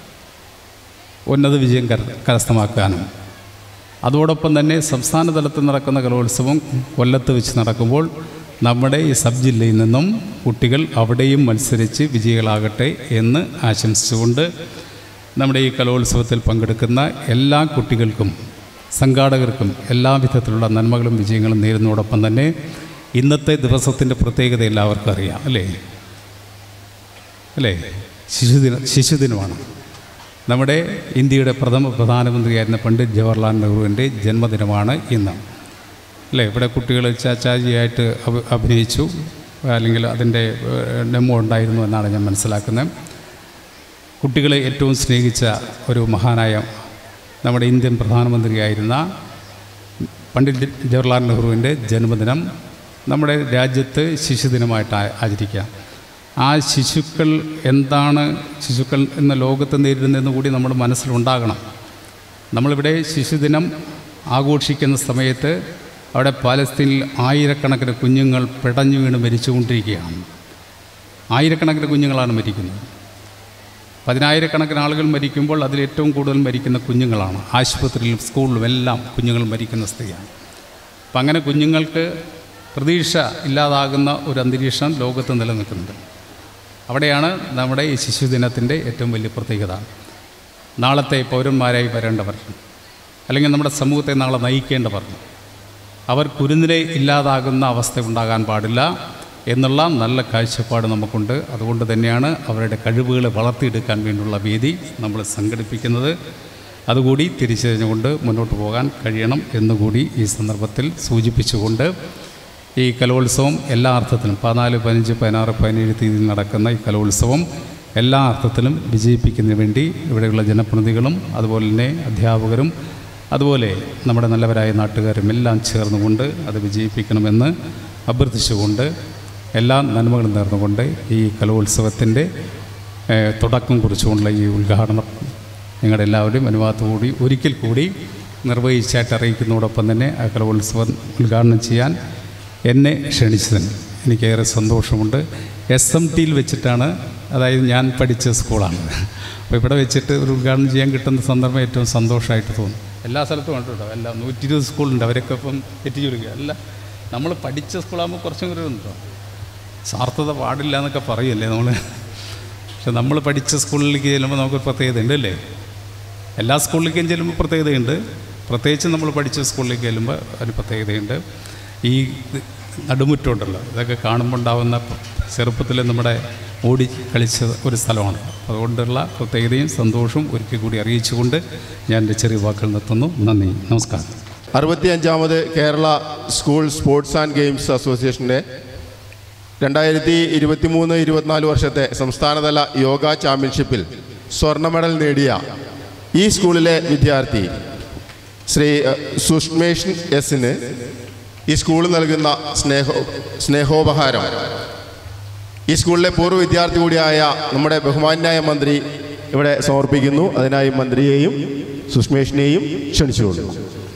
ഉന്നത വിജയം കര- കരസ്ഥമാക്കാനും അതോടൊപ്പം തന്നെ സംസ്ഥാന തലത്തിൽ നടക്കുന്ന കലോത്സവം കൊല്ലത്ത് വെച്ച് നടക്കുമ്പോൾ നമ്മുടെ ഈ സബ് ജില്ലയിൽ നിന്നും കുട്ടികൾ അവിടെയും മത്സരിച്ച് വിജയികളാകട്ടെ എന്ന് ആശംസിച്ചുകൊണ്ട് നമ്മുടെ ഈ കലോത്സവത്തിൽ പങ്കെടുക്കുന്ന എല്ലാ കുട്ടികൾക്കും സംഘാടകർക്കും എല്ലാവിധത്തിലുള്ള നന്മകളും വിജയങ്ങളും നേരുന്നതോടൊപ്പം തന്നെ ഇന്നത്തെ ദിവസത്തിൻ്റെ പ്രത്യേകത എല്ലാവർക്കും അറിയാം അല്ലേ അല്ലേ ശിശുദിന ശിശുദിനമാണ് നമ്മുടെ ഇന്ത്യയുടെ പ്രഥമ പ്രധാനമന്ത്രിയായിരുന്ന പണ്ഡിറ്റ് ജവഹർലാൽ നെഹ്റുവിൻ്റെ ജന്മദിനമാണ് ഇന്ന് അല്ലേ ഇവിടെ കുട്ടികൾ ചാച്ചാജിയായിട്ട് അഭി അഭിനയിച്ചു അല്ലെങ്കിൽ അതിൻ്റെ ഡെമോ ഉണ്ടായിരുന്നു എന്നാണ് ഞാൻ മനസ്സിലാക്കുന്നത് കുട്ടികളെ ഏറ്റവും സ്നേഹിച്ച ഒരു മഹാനായ നമ്മുടെ ഇന്ത്യൻ പ്രധാനമന്ത്രിയായിരുന്ന പണ്ഡിറ്റ് ജവഹർലാൽ നെഹ്റുവിൻ്റെ ജന്മദിനം നമ്മുടെ രാജ്യത്ത് ശിശുദിനമായിട്ട് ആ- ആചരിക്കുക ആ ശിശുക്കൾ എന്താണ് ശിശുക്കൾ എന്ന ലോകത്ത് നേരിടുന്നതെന്ന് കൂടി നമ്മുടെ മനസ്സിലുണ്ടാകണം നമ്മളിവിടെ ശിശുദിനം ആഘോഷിക്കുന്ന സമയത്ത് അവിടെ പാലസ്തീനിൽ ആയിരക്കണക്കിന് കുഞ്ഞുങ്ങൾ പിടഞ്ഞു വീണ് മരിച്ചുകൊണ്ടിരിക്കുകയാണ് ആയിരക്കണക്കിന് കുഞ്ഞുങ്ങളാണ് മരിക്കുന്നത് പതിനായിരക്കണക്കിന് ആളുകൾ മരിക്കുമ്പോൾ അതിൽ ഏറ്റവും കൂടുതൽ മരിക്കുന്ന കുഞ്ഞുങ്ങളാണ് ആശുപത്രിയിലും സ്കൂളിലും എല്ലാം കുഞ്ഞുങ്ങൾ മരിക്കുന്ന സ്ഥിതിയാണ് അപ്പം അങ്ങനെ കുഞ്ഞുങ്ങൾക്ക് പ്രതീക്ഷ ഇല്ലാതാകുന്ന ഒരു അന്തരീക്ഷം ലോകത്ത് നിലനിൽക്കുന്നുണ്ട് അവിടെയാണ് നമ്മുടെ ഈ ശിശുദിനത്തിൻ്റെ ഏറ്റവും വലിയ പ്രത്യേകത നാളത്തെ പൗരന്മാരായി വരേണ്ടവർ അല്ലെങ്കിൽ നമ്മുടെ സമൂഹത്തെ നാളെ നയിക്കേണ്ടവർ അവർ കുരുന്നിലെ ഇല്ലാതാകുന്ന അവസ്ഥ ഉണ്ടാകാൻ പാടില്ല എന്നുള്ള നല്ല കാഴ്ചപ്പാട് നമുക്കുണ്ട് അതുകൊണ്ട് തന്നെയാണ് അവരുടെ കഴിവുകളെ വളർത്തിയെടുക്കാൻ വേണ്ടിയുള്ള വേദി നമ്മൾ സംഘടിപ്പിക്കുന്നത് അതുകൂടി തിരിച്ചറിഞ്ഞുകൊണ്ട് മുന്നോട്ട് പോകാൻ കഴിയണം എന്നുകൂടി ഈ സന്ദർഭത്തിൽ സൂചിപ്പിച്ചുകൊണ്ട് ഈ കലോത്സവം എല്ലാ അർത്ഥത്തിലും പതിനാല് പതിനഞ്ച് പതിനാറ് പതിനേഴ് തീയതിയിൽ നടക്കുന്ന ഈ കലോത്സവം എല്ലാ അർത്ഥത്തിലും വിജയിപ്പിക്കുന്നതിന് വേണ്ടി ഇവിടെയുള്ള ജനപ്രതിനിധികളും അതുപോലെ തന്നെ അധ്യാപകരും അതുപോലെ നമ്മുടെ നല്ലവരായ നാട്ടുകാരും എല്ലാം ചേർന്നുകൊണ്ട് അത് വിജയിപ്പിക്കണമെന്ന് അഭ്യർത്ഥിച്ചുകൊണ്ട് എല്ലാ നന്മകളും നേർന്നുകൊണ്ട് ഈ കലോത്സവത്തിൻ്റെ ഏഹ്, തുടക്കം കുറിച്ചുകൊണ്ടുള്ള ഈ ഉദ്ഘാടനം നിങ്ങളുടെ എല്ലാവരുടെയും അനുവാദത്തോടുകൂടി ഒരിക്കൽ കൂടി നിർവഹിച്ചായിട്ട് അറിയിക്കുന്നതോടൊപ്പം തന്നെ ആ കലോത്സവം ഉദ്ഘാടനം ചെയ്യാൻ എന്നെ ക്ഷണിച്ചതിന് എനിക്കേറെ സന്തോഷമുണ്ട് എസ് എം ടിയിൽ വെച്ചിട്ടാണ് അതായത് ഞാൻ പഠിച്ച സ്കൂളാണ് അപ്പോൾ ഇവിടെ വെച്ചിട്ട് ഒരു ഉദ്ഘാടനം ചെയ്യാൻ കിട്ടുന്ന സന്ദർഭം ഏറ്റവും സന്തോഷമായിട്ട് തോന്നും എല്ലാ സ്ഥലത്തും ഉണ്ട് കേട്ടോ എല്ലാ നൂറ്റി ഇരുപത് സ്കൂളുണ്ട് അവരൊക്കെ ഇപ്പം എത്തിച്ചുകൊടുക്കുക അല്ല നമ്മൾ പഠിച്ച സ്കൂളാകുമ്പോൾ കുറച്ചും കൂടി ഉണ്ടോ സാർത്ഥത പാടില്ല എന്നൊക്കെ പറയല്ലേ നമ്മൾ പക്ഷെ നമ്മൾ പഠിച്ച സ്കൂളിലേക്ക് ചെല്ലുമ്പോൾ നമുക്കൊരു പ്രത്യേകത ഉണ്ട് അല്ലേ എല്ലാ സ്കൂളിലേക്കും ചെല്ലുമ്പോൾ പ്രത്യേകതയുണ്ട് പ്രത്യേകിച്ച് നമ്മൾ പഠിച്ച സ്കൂളിലേക്ക് ചെല്ലുമ്പോൾ അതിന് പ്രത്യേകതയുണ്ട് ഈ നടുമുറ്റമുണ്ടല്ലോ ഇതൊക്കെ കാണുമ്പോൾ ഉണ്ടാകുന്ന ചെറുപ്പത്തിൽ നമ്മുടെ ഓടി കളിച്ച ഒരു സ്ഥലമാണ് അതുകൊണ്ടുള്ള പ്രത്യേകതയും സന്തോഷവും ഒരിക്കൽ കൂടി അറിയിച്ചുകൊണ്ട് ഞാൻ എൻ്റെ ചെറിയ വാക്കുകൾ നിർത്തുന്നു നന്ദി നമസ്കാരം അറുപത്തിയഞ്ചാമത് Kerala school sports and games അസോസിയേഷൻ്റെ രണ്ടായിരത്തി ഇരുപത്തി മൂന്ന് ഇരുപത്തിനാല് വർഷത്തെ സംസ്ഥാനതല യോഗ ചാമ്പ്യൻഷിപ്പിൽ സ്വർണ്ണ മെഡൽ നേടിയ ഈ സ്കൂളിലെ വിദ്യാർത്ഥി ശ്രീ അഹ്, സുഷ്മേഷ് എസിന് ഈ സ്കൂൾ നൽകുന്ന സ്നേഹ സ്നേഹോപഹാരം ഈ സ്കൂളിലെ പൂർവ്വ വിദ്യാർത്ഥി കൂടിയായ നമ്മുടെ ബഹുമാന്യായ മന്ത്രി ഇവിടെ സമർപ്പിക്കുന്നു അതിനായി മന്ത്രിയെയും സുഷ്മേഷിനെയും ക്ഷണിച്ചുകൊള്ളു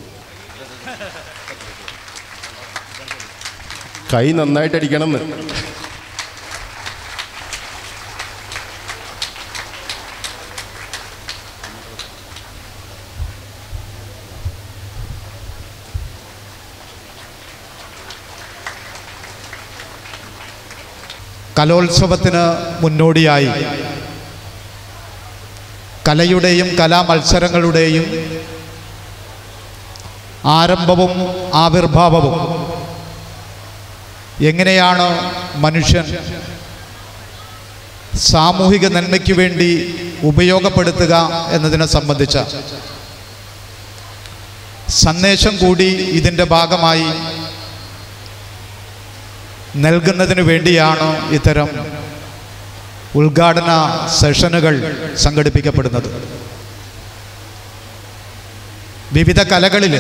കൈ നന്നായിട്ട് അടിക്കണം എന്ന് കലോത്സവത്തിന് മുന്നോടിയായി കലയുടെയും കലാമത്സരങ്ങളുടെയും ആരംഭവും ആവിർഭാവവും എങ്ങനെയാണ് മനുഷ്യൻ സാമൂഹിക നന്മയ്ക്ക് വേണ്ടി ഉപയോഗപ്പെടുത്തുക എന്നതിനെ സംബന്ധിച്ച സന്ദേശം കൂടി ഇതിൻ്റെ ഭാഗമായി നൽകുന്നതിന് വേണ്ടിയാണ് ഇത്തരം ഉദ്ഘാടന സെഷനുകൾ സംഘടിപ്പിക്കപ്പെടുന്നത് വിവിധ കലകളിൽ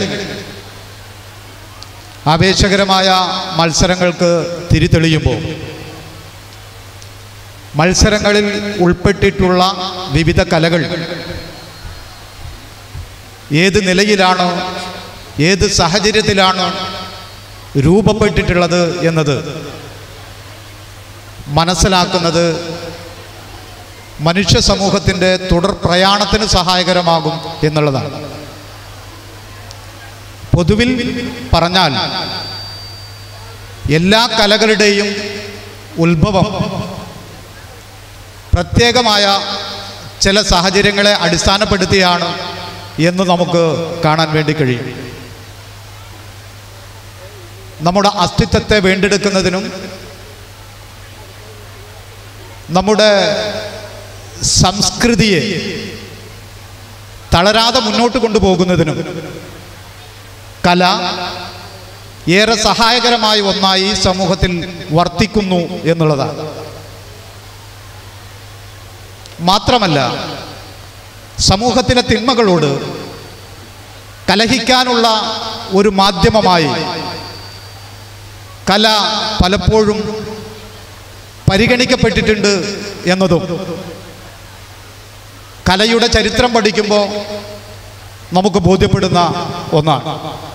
ആവേശകരമായ മത്സരങ്ങൾക്ക് തിരിതെളിയുമ്പോൾ മത്സരങ്ങളിൽ ഉൾപ്പെട്ടിട്ടുള്ള വിവിധ കലകൾ ഏത് നിലയിലാണ് ഏത് സാഹചര്യത്തിലാണ് രൂപപ്പെട്ടിട്ടുള്ളത് എന്നത് മനസ്സിലാക്കുന്നത് മനുഷ്യ സമൂഹത്തിൻ്റെ തുടർ പ്രയാണത്തിന് സഹായകരമാകും എന്നുള്ളതാണ് പൊതുവിൽ പറഞ്ഞാൽ എല്ലാ കലകളുടെയും ഉത്ഭവം പ്രത്യേകമായ ചില സാഹചര്യങ്ങളെ അടിസ്ഥാനപ്പെടുത്തിയാണ് എന്ന് നമുക്ക് കാണാൻ വേണ്ടി കഴിയും നമ്മുടെ അസ്തിത്വത്തെ വീണ്ടെടുക്കുന്നതിനും നമ്മുടെ സംസ്കൃതിയെ തളരാതെ മുന്നോട്ട് കൊണ്ടുപോകുന്നതിനും കല ഏറെ സഹായകരമായ ഒന്നായി സമൂഹത്തിൽ വർത്തിക്കുന്നു എന്നുള്ളതാണ് മാത്രമല്ല സമൂഹത്തിലെ തിന്മകളോട് കലഹിക്കാനുള്ള ഒരു മാധ്യമമായി കല പലപ്പോഴും പരിഗണിക്കപ്പെട്ടിട്ടുണ്ട് എന്നതും കലയുടെ ചരിത്രം പഠിക്കുമ്പോൾ നമുക്ക് ബോധ്യപ്പെടുന്ന ഒന്നാണ്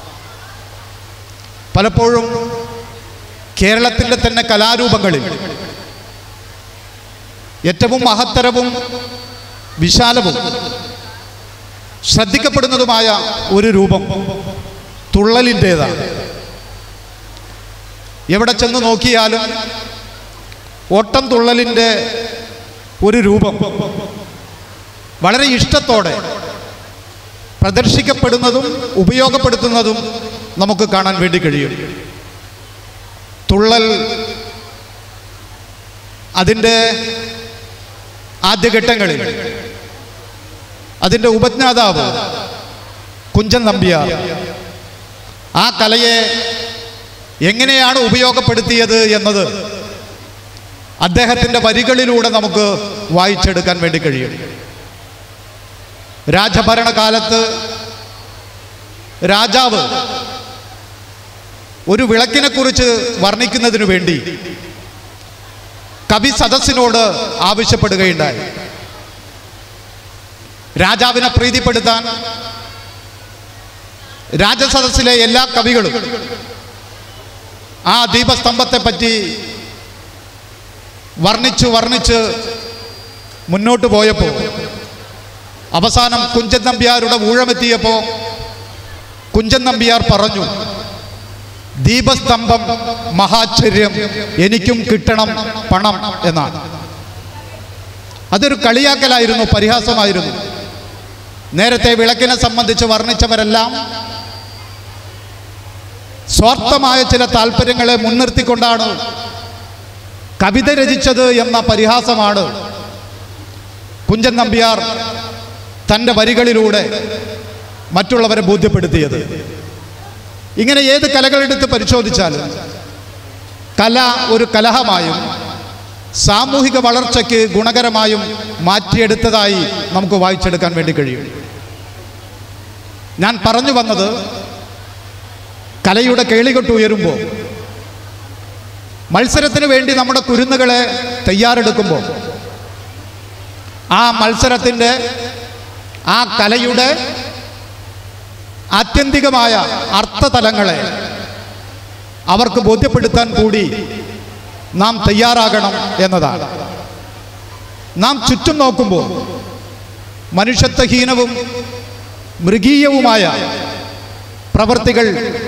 പലപ്പോഴും കേരളത്തിൻ്റെ തന്നെ കലാരൂപങ്ങളിൽ ഏറ്റവും മഹത്തരവും വിശാലവും ശ്രദ്ധിക്കപ്പെടുന്നതുമായ ഒരു രൂപം തുള്ളലിൻ്റേതാണ് എവിടെ ചെന്ന് നോക്കിയാലും ഓട്ടം തുള്ളലിൻ്റെ ഒരു രൂപം വളരെ ഇഷ്ടത്തോടെ പ്രദർശിക്കപ്പെടുന്നതും ഉപയോഗപ്പെടുത്തുന്നതും നമുക്ക് കാണാൻ വേണ്ടി കഴിയും തുള്ളൽ അതിൻ്റെ ആദ്യഘട്ടങ്ങളിൽ അതിൻ്റെ ഉപജ്ഞാതാവ് കുഞ്ചൻ നമ്പ്യാർ ആ കലയെ എങ്ങനെയാണ് ഉപയോഗപ്പെടുത്തിയത് എന്നത് അദ്ദേഹത്തിൻ്റെ വരികളിലൂടെ നമുക്ക് വായിച്ചെടുക്കാൻ വേണ്ടി കഴിയും രാജഭരണകാലത്ത് രാജാവ് ഒരു വിളക്കിനെക്കുറിച്ച് വർണ്ണിക്കുന്നതിനു വേണ്ടി കവി സദസ്സിനോട് ആവശ്യപ്പെടുകയുണ്ടായി രാജാവിനെ പ്രീതിപ്പെടുത്താൻ രാജസദസ്സിലെ എല്ലാ കവികളും ആ ദീപസ്തംഭത്തെ പറ്റി വർണ്ണിച്ച് വർണ്ണിച്ച് മുന്നോട്ട് പോയപ്പോൾ അവസാനം കുഞ്ചൻ നമ്പ്യാരുടെ ഊഴമെത്തിയപ്പോൾ കുഞ്ചൻ നമ്പ്യാർ പറഞ്ഞു ദീപസ്തംഭം മഹാശ്ചര്യം എനിക്കും കിട്ടണം പണം എന്നാണ് അതൊരു കളിയാക്കലായിരുന്നു പരിഹാസമായിരുന്നു നേരത്തെ വിളക്കിനെ സംബന്ധിച്ച് വർണ്ണിച്ചവരെല്ലാം സ്വാർത്ഥമായ ചില താല്പര്യങ്ങളെ മുൻനിർത്തിക്കൊണ്ടാണ് കവിത രചിച്ചത് എന്ന പരിഹാസമാണ് കുഞ്ചൻ നമ്പ്യാർ തൻ്റെ വരികളിലൂടെ മറ്റുള്ളവരെ ബോധ്യപ്പെടുത്തിയത് ഇങ്ങനെ ഏത് കലകളെടുത്ത് പരിശോധിച്ചാലും കല ഒരു കലഹമായും സാമൂഹിക വളർച്ചയ്ക്ക് ഗുണകരമായും മാറ്റിയെടുത്തതായി നമുക്ക് വായിച്ചെടുക്കാൻ വേണ്ടി കഴിയും ഞാൻ പറഞ്ഞു വന്നത് കലയുടെ കേളികൊട്ട് ഉയരുമ്പോൾ മത്സരത്തിന് വേണ്ടി നമ്മുടെ കുരുന്നുകളെ തയ്യാറെടുക്കുമ്പോൾ ആ മത്സരത്തിൻ്റെ ആ കലയുടെ ആത്യന്തികമായ അർത്ഥതലങ്ങളെ അവർക്ക് ബോധ്യപ്പെടുത്താൻ കൂടി നാം തയ്യാറാകണം എന്നതാണ് നാം ചുറ്റും നോക്കുമ്പോൾ മനുഷ്യത്വഹീനവും മൃഗീയവുമായ പ്രവൃത്തികൾ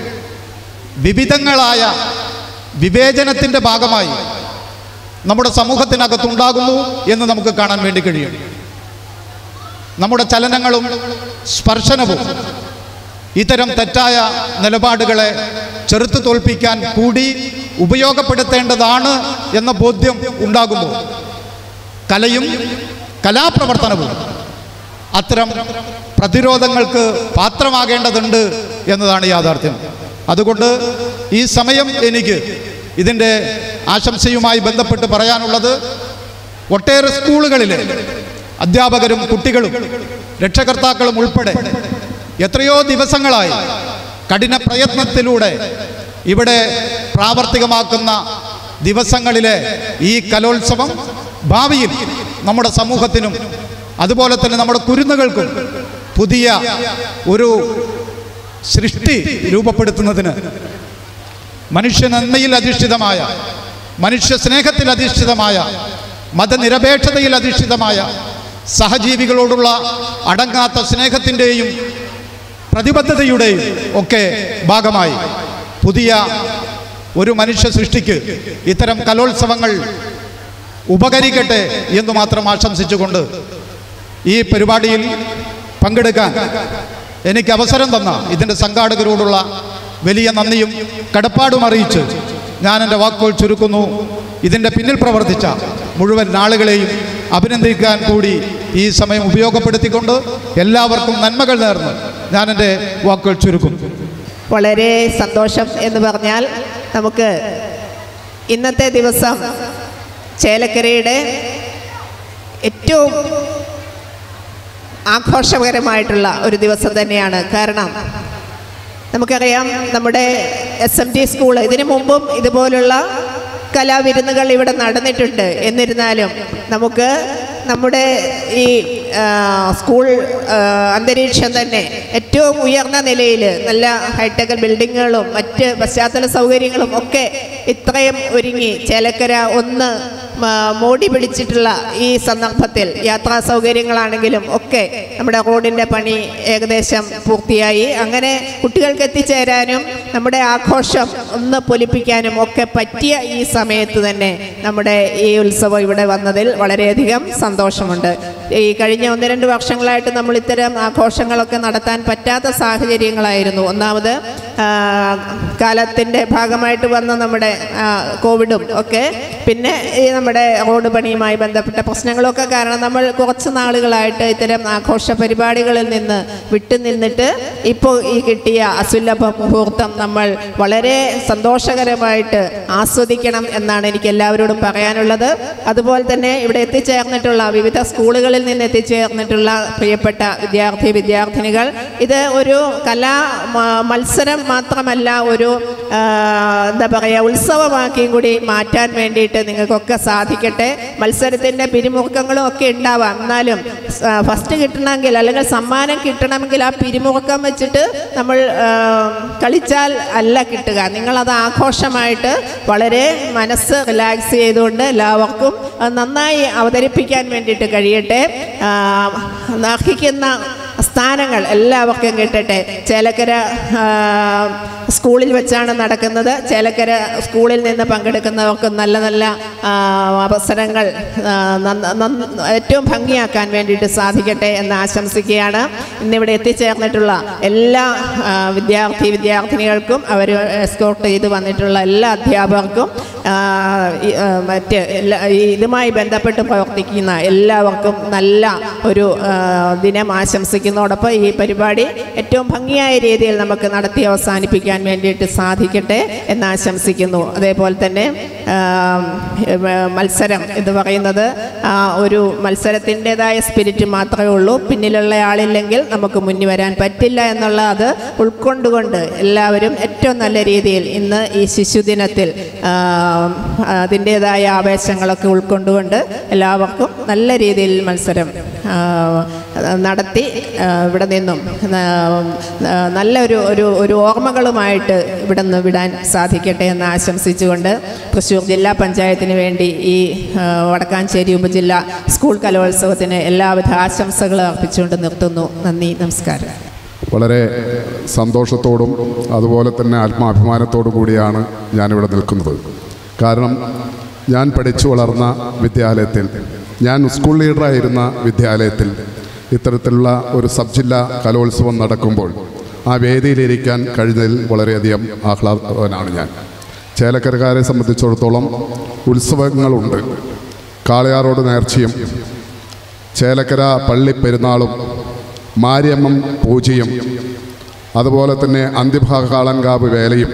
വിവിധങ്ങളായ വിവേചനത്തിൻ്റെ ഭാഗമായി നമ്മുടെ സമൂഹത്തിനകത്തുണ്ടാകുന്നു എന്ന് നമുക്ക് കാണാൻ വേണ്ടി കഴിയും നമ്മുടെ ചലനങ്ങളും സ്പർശനവും ഇത്തരം തെറ്റായ നിലപാടുകളെ ചെറുത്തു തോൽപ്പിക്കാൻ കൂടി ഉപയോഗപ്പെടുത്തേണ്ടതാണ് എന്ന ബോധ്യം ഉണ്ടാകുമ്പോൾ കലയും കലാപ്രവർത്തനവും അത്തരം പ്രതിരോധങ്ങൾക്ക് പാത്രമാകേണ്ടതുണ്ട് എന്നതാണ് യാഥാർത്ഥ്യം അതുകൊണ്ട് ഈ സമയം എനിക്ക് ഇതിൻ്റെ ആശംസയുമായി ബന്ധപ്പെട്ട് പറയാനുള്ളത് ഒട്ടേറെ സ്കൂളുകളിലെ അധ്യാപകരും കുട്ടികളും രക്ഷകർത്താക്കളും ഉൾപ്പെടെ എത്രയോ ദിവസങ്ങളായി കഠിന പ്രയത്നത്തിലൂടെ ഇവിടെ പ്രാവർത്തികമാക്കുന്ന ദിവസങ്ങളിലെ ഈ കലോത്സവം ഭാവിയിൽ നമ്മുടെ സമൂഹത്തിനും അതുപോലെ തന്നെ നമ്മുടെ കുരുന്നുകൾക്കും പുതിയ ഒരു സൃഷ്ടി രൂപപ്പെടുത്തുന്നതിന് മനുഷ്യ നന്മയിൽ അധിഷ്ഠിതമായ മനുഷ്യ സ്നേഹത്തിൽ അധിഷ്ഠിതമായ മതനിരപേക്ഷതയിൽ അധിഷ്ഠിതമായ സഹജീവികളോടുള്ള അടങ്ങാത്ത സ്നേഹത്തിൻ്റെയും പ്രതിബദ്ധതയുടെയും ഒക്കെ ഭാഗമായി പുതിയ ഒരു മനുഷ്യ സൃഷ്ടിക്ക് ഇത്തരം കലോത്സവങ്ങൾ ഉപകരിക്കട്ടെ എന്ന് മാത്രം ആശംസിച്ചുകൊണ്ട് ഈ പരിപാടിയിൽ പങ്കെടുക്കാൻ എനിക്ക് അവസരം തന്ന ഇതിൻ്റെ സംഘാടകരോടുള്ള വലിയ നന്ദിയും കടപ്പാടും അറിയിച്ച് ഞാൻ എൻ്റെ വാക്കുകൾ ചുരുക്കുന്നു ഇതിൻ്റെ പിന്നിൽ പ്രവർത്തിച്ച മുഴുവൻ ആളുകളെയും അഭിനന്ദിക്കാൻ കൂടി ഈ സമയം ഉപയോഗപ്പെടുത്തിക്കൊണ്ട് എല്ലാവർക്കും നന്മകൾ നേർന്ന് ഞാൻ എൻ്റെ വാക്കുകൾ ചുരുക്കുന്നു വളരെ സന്തോഷം എന്ന് പറഞ്ഞാൽ നമുക്ക് ഇന്നത്തെ ദിവസം ചേലക്കരയുടെ ഏറ്റവും ആഘോഷകരമായിട്ടുള്ള ഒരു ദിവസം തന്നെയാണ് കാരണം നമുക്കറിയാം നമ്മുടെ എസ് എം ടി സ്കൂൾ ഇതിനു മുമ്പും ഇതുപോലുള്ള കലാവിരുന്നുകൾ ഇവിടെ നടന്നിട്ടുണ്ട് എന്നിരുന്നാലും നമുക്ക് നമ്മുടെ ഈ ആ, സ്കൂൾ ആ, അന്തരീക്ഷം തന്നെ ഏറ്റവും ഉയർന്ന നിലയിൽ നല്ല ഹൈടെക് ബിൽഡിങ്ങുകളും മറ്റ് പശ്ചാത്തല സൗകര്യങ്ങളും ഒക്കെ ഇത്രയും ഒരുങ്ങി ചേലക്കര ഒന്ന് മ- മോടി പിടിച്ചിട്ടുള്ള ഈ സന്ദർഭത്തിൽ യാത്രാ സൗകര്യങ്ങളാണെങ്കിലും ഒക്കെ നമ്മുടെ റോഡിൻ്റെ പണി ഏകദേശം പൂർത്തിയായി അങ്ങനെ കുട്ടികൾക്ക് എത്തിച്ചേരാനും നമ്മുടെ ആഘോഷം ഒന്ന് പൊലിപ്പിക്കാനും ഒക്കെ പറ്റിയ ഈ സമയത്ത് തന്നെ നമ്മുടെ ഈ ഉത്സവം ഇവിടെ വന്നതിൽ വളരെയധികം സന്തോഷമുണ്ട് ഈ കഴിഞ്ഞ ഒന്ന് രണ്ട് വർഷങ്ങളായിട്ട് നമ്മൾ ഇത്തരം ആഘോഷങ്ങളൊക്കെ നടത്താൻ പറ്റാത്ത സാഹചര്യങ്ങളായിരുന്നു ഒന്നാമത് ആ, കാലത്തിൻ്റെ ഭാഗമായിട്ട് വന്ന നമ്മുടെ ആ, കോവിഡും ഒക്കെ പിന്നെ ഈ നമ്മുടെ റോഡ് പണിയുമായി ബന്ധപ്പെട്ട പ്രശ്നങ്ങളൊക്കെ കാരണം നമ്മൾ കുറച്ച് നാളുകളായിട്ട് ഇത്തരം ആഘോഷ പരിപാടികളിൽ നിന്ന് വിട്ടു നിന്നിട്ട് ഇപ്പോൾ ഈ കിട്ടിയ അസുലഭ മുഹൂർത്തം നമ്മൾ വളരെ സന്തോഷകരമായിട്ട് ആസ്വദിക്കണം എന്നാണ് എനിക്ക് എല്ലാവരോടും പറയാനുള്ളത് അതുപോലെ തന്നെ ഇവിടെ എത്തിച്ചേർന്നിട്ടുള്ള വിവിധ സ്കൂളുകളിൽ നിന്ന് എത്തിച്ചേർന്നിട്ടുള്ള പ്രിയപ്പെട്ട വിദ്യാർത്ഥി വിദ്യാർത്ഥിനികൾ ഇത് ഒരു കലാ മ- മത്സരം മാത്രമല്ല ഒരു ആ, എന്താ പറയുക ഉത്സവമാക്കിയും കൂടി മാറ്റാൻ വേണ്ടിയിട്ട് നിങ്ങൾക്കൊക്കെ സാധിക്കട്ടെ മത്സരത്തിൻ്റെ പിരിമുറുക്കങ്ങളും ഒക്കെ ഉണ്ടാവാം എന്നാലും സ- ഫസ്റ്റ് കിട്ടണമെങ്കിൽ അല്ലെങ്കിൽ സമ്മാനം കിട്ടണമെങ്കിൽ ആ പിരിമുറുക്കം വെച്ചിട്ട് നമ്മൾ ആ, കളിച്ചാൽ അല്ല കിട്ടുക നിങ്ങളത് ആഘോഷമായിട്ട് വളരെ മനസ്സ് റിലാക്സ് ചെയ്തുകൊണ്ട് എല്ലാവർക്കും അത് നന്നായി അവതരിപ്പിക്കാൻ വേണ്ടിയിട്ട് കഴിയട്ടെ ആ, അർഹിക്കുന്ന സ്ഥാനങ്ങൾ എല്ലാവർക്കും കിട്ടട്ടെ ചേലക്കര ആ, സ്കൂളിൽ വെച്ചാണ് നടക്കുന്നത് ചേലക്കര സ്കൂളിൽ നിന്ന് പങ്കെടുക്കുന്നവർക്ക് നല്ല നല്ല ആ, അവസരങ്ങൾ ആ, നന്ന- നന്ന- ഏറ്റവും ഭംഗിയാക്കാൻ വേണ്ടിയിട്ട് സാധിക്കട്ടെ എന്ന് ആശംസിക്കുകയാണ് ഇന്നിവിടെ എത്തിച്ചേർന്നിട്ടുള്ള എല്ലാ ആ, വിദ്യാർത്ഥി വിദ്യാർത്ഥിനികൾക്കും അവർ എസ്കോർട്ട് ചെയ്ത് വന്നിട്ടുള്ള എല്ലാ അധ്യാപകർക്കും ആ, ഈ, ആ, മറ്റ് എല്ലാ ഈ ഇതുമായി ബന്ധപ്പെട്ട് പ്രവർത്തിക്കുന്ന എല്ലാവർക്കും നല്ല ഒരു ആ, ദിനം ആശംസിക്കുന്നതോടൊപ്പം ഈ പരിപാടി ഏറ്റവും ഭംഗിയായ രീതിയിൽ നമുക്ക് നടത്തി അവസാനിപ്പിക്കാൻ വേണ്ടിയിട്ട് സാധിക്കട്ടെ എന്ന് ആശംസിക്കുന്നു അതേപോലെ തന്നെ ആ, മത്സരം എന്ന് പറയുന്നത് ആ, ഒരു മത്സരത്തിൻ്റെതായ സ്പിരിറ്റ് മാത്രമേ ഉള്ളൂ പിന്നിലുള്ള ആളില്ലെങ്കിൽ നമുക്ക് മുന്നിൽ വരാൻ പറ്റില്ല എന്നുള്ള അത് ഉൾക്കൊണ്ടുകൊണ്ട് എല്ലാവരും ഏറ്റവും ഏറ്റവും നല്ല രീതിയിൽ ഇന്ന് ഈ ശിശുദിനത്തിൽ ആ, അതിൻ്റേതായ ആവേശങ്ങളൊക്കെ ഉൾക്കൊണ്ടുകൊണ്ട് എല്ലാവർക്കും നല്ല രീതിയിൽ മത്സരം ആ, നടത്തി ആ, ഇവിടെ നിന്നും ആ, നല്ലൊരു ഒരു ഒരു ഓർമ്മകളുമായിട്ട് ഇവിടെ നിന്ന് വിടാൻ സാധിക്കട്ടെ എന്ന് ആശംസിച്ചുകൊണ്ട് തൃശ്ശൂർ ജില്ലാ പഞ്ചായത്തിന് വേണ്ടി ഈ ആ, വടക്കാഞ്ചേരി ഉപജില്ല സ്കൂൾ കലോത്സവത്തിന് എല്ലാവിധ ആശംസകളും അർപ്പിച്ചുകൊണ്ട് നിർത്തുന്നു നന്ദി നമസ്കാരം വളരെ സന്തോഷത്തോടും അതുപോലെ തന്നെ ആത്മാഭിമാനത്തോടു കൂടിയാണ് ഞാനിവിടെ നിൽക്കുന്നത് കാരണം ഞാൻ പഠിച്ചു വളർന്ന വിദ്യാലയത്തിൽ ഞാൻ സ്കൂൾ ലീഡറായിരുന്ന വിദ്യാലയത്തിൽ ഇത്തരത്തിലുള്ള ഒരു സബ് ജില്ലാ കലോത്സവം നടക്കുമ്പോൾ ആ വേദിയിലിരിക്കാൻ കഴിഞ്ഞതിൽ വളരെയധികം ആഹ്ലാദവാനാണ് ഞാൻ ചേലക്കരക്കാരെ സംബന്ധിച്ചിടത്തോളം ഉത്സവങ്ങളുണ്ട് കാളയാറോട് നേർച്ചയും ചേലക്കര പള്ളി പെരുന്നാളും മാരിയമ്മൻ പൂജയും അതുപോലെ തന്നെ അന്ത്യഭാകാളൻകാവ് വേലയും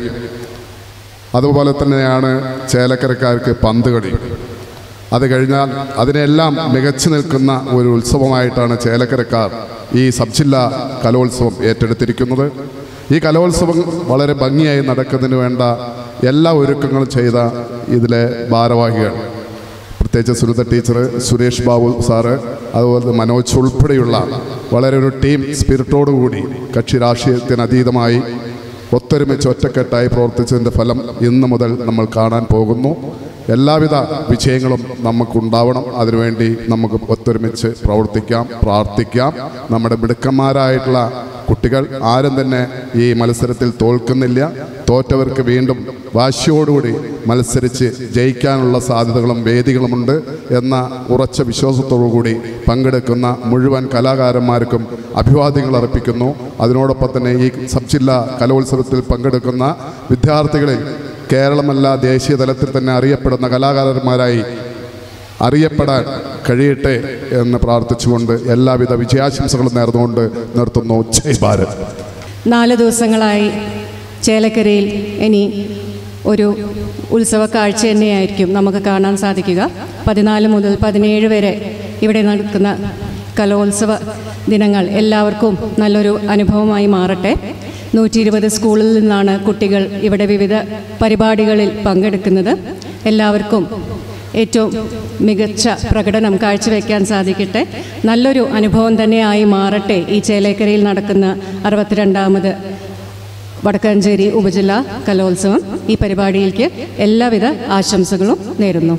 അതുപോലെ തന്നെയാണ് ചേലക്കരക്കാർക്ക് പന്ത് കളി അത് കഴിഞ്ഞാൽ അതിനെല്ലാം മികച്ചു നിൽക്കുന്ന ഒരു ഉത്സവമായിട്ടാണ് ചേലക്കരക്കാർ ഈ സബ് ജില്ലാ കലോത്സവം ഏറ്റെടുത്തിരിക്കുന്നത് ഈ കലോത്സവം വളരെ ഭംഗിയായി നടക്കുന്നതിന് വേണ്ട എല്ലാ ഒരുക്കങ്ങളും ചെയ്ത ഇതിലെ ഭാരവാഹികൾ പ്രത്യേകിച്ച് സുനിത ടീച്ചർ സുരേഷ് ബാബു സാറ് അതുപോലെ മനോജ് ഉൾപ്പെടെയുള്ള വളരെ ഒരു ടീം സ്പിരിറ്റോടുകൂടി കക്ഷി രാഷ്ട്രീയത്തിന് അതീതമായി ഒത്തൊരുമിച്ച് ഒറ്റക്കെട്ടായി പ്രവർത്തിച്ചതിൻ്റെ ഫലം ഇന്ന് മുതൽ നമ്മൾ കാണാൻ പോകുന്നു എല്ലാവിധ വിജയങ്ങളും നമുക്കുണ്ടാവണം അതിനുവേണ്ടി നമുക്ക് ഒത്തൊരുമിച്ച് പ്രവർത്തിക്കാം പ്രാർത്ഥിക്കാം നമ്മുടെ മിടുക്കന്മാരായിട്ടുള്ള കുട്ടികൾ ആരും തന്നെ ഈ മത്സരത്തിൽ തോൽക്കുന്നില്ല തോറ്റവർക്ക് വീണ്ടും വാശിയോടുകൂടി മത്സരിച്ച് ജയിക്കാനുള്ള സാധ്യതകളും വേദികളുമുണ്ട് എന്ന ഉറച്ച വിശ്വാസത്തോടു കൂടി പങ്കെടുക്കുന്ന മുഴുവൻ കലാകാരന്മാർക്കും അഭിവാദ്യങ്ങൾ അർപ്പിക്കുന്നു അതിനോടൊപ്പം തന്നെ ഈ സബ് ജില്ലാ കലോത്സവത്തിൽ പങ്കെടുക്കുന്ന വിദ്യാർത്ഥികളിൽ കേരളമല്ല ദേശീയ തലത്തിൽ തന്നെ അറിയപ്പെടുന്ന കലാകാരന്മാരായി അറിയപ്പെടാൻ കഴിയട്ടെ എന്ന് പ്രാർത്ഥിച്ചുകൊണ്ട് എല്ലാവിധ വിജയാശംസകളും നേർന്നുകൊണ്ട് നിർത്തുന്നു ജയ് ഭാരത് നാല് ദിവസങ്ങളായി ചേലക്കരയിൽ ഇനി ഒരു ഉത്സവ കാഴ്ച തന്നെയായിരിക്കും നമുക്ക് കാണാൻ സാധിക്കുക പതിനാല് മുതൽ പതിനേഴ് വരെ ഇവിടെ നടക്കുന്ന കലോത്സവ ദിനങ്ങൾ എല്ലാവർക്കും നല്ലൊരു അനുഭവമായി മാറട്ടെ നൂറ്റി ഇരുപത് സ്കൂളിൽ നിന്നാണ് കുട്ടികൾ ഇവിടെ വിവിധ പരിപാടികളിൽ പങ്കെടുക്കുന്നത് എല്ലാവർക്കും ഏറ്റവും മികച്ച പ്രകടനം കാഴ്ചവെക്കാൻ സാധിക്കട്ടെ നല്ലൊരു അനുഭവം തന്നെയായി മാറട്ടെ ഈ ചേലേക്കരയിൽ നടക്കുന്ന അറുപത്തിരണ്ടാമത് വടക്കാഞ്ചേരി ഉപജില്ലാ കലോത്സവം ഈ പരിപാടിയിലേക്ക് എല്ലാവിധ ആശംസകളും നേരുന്നു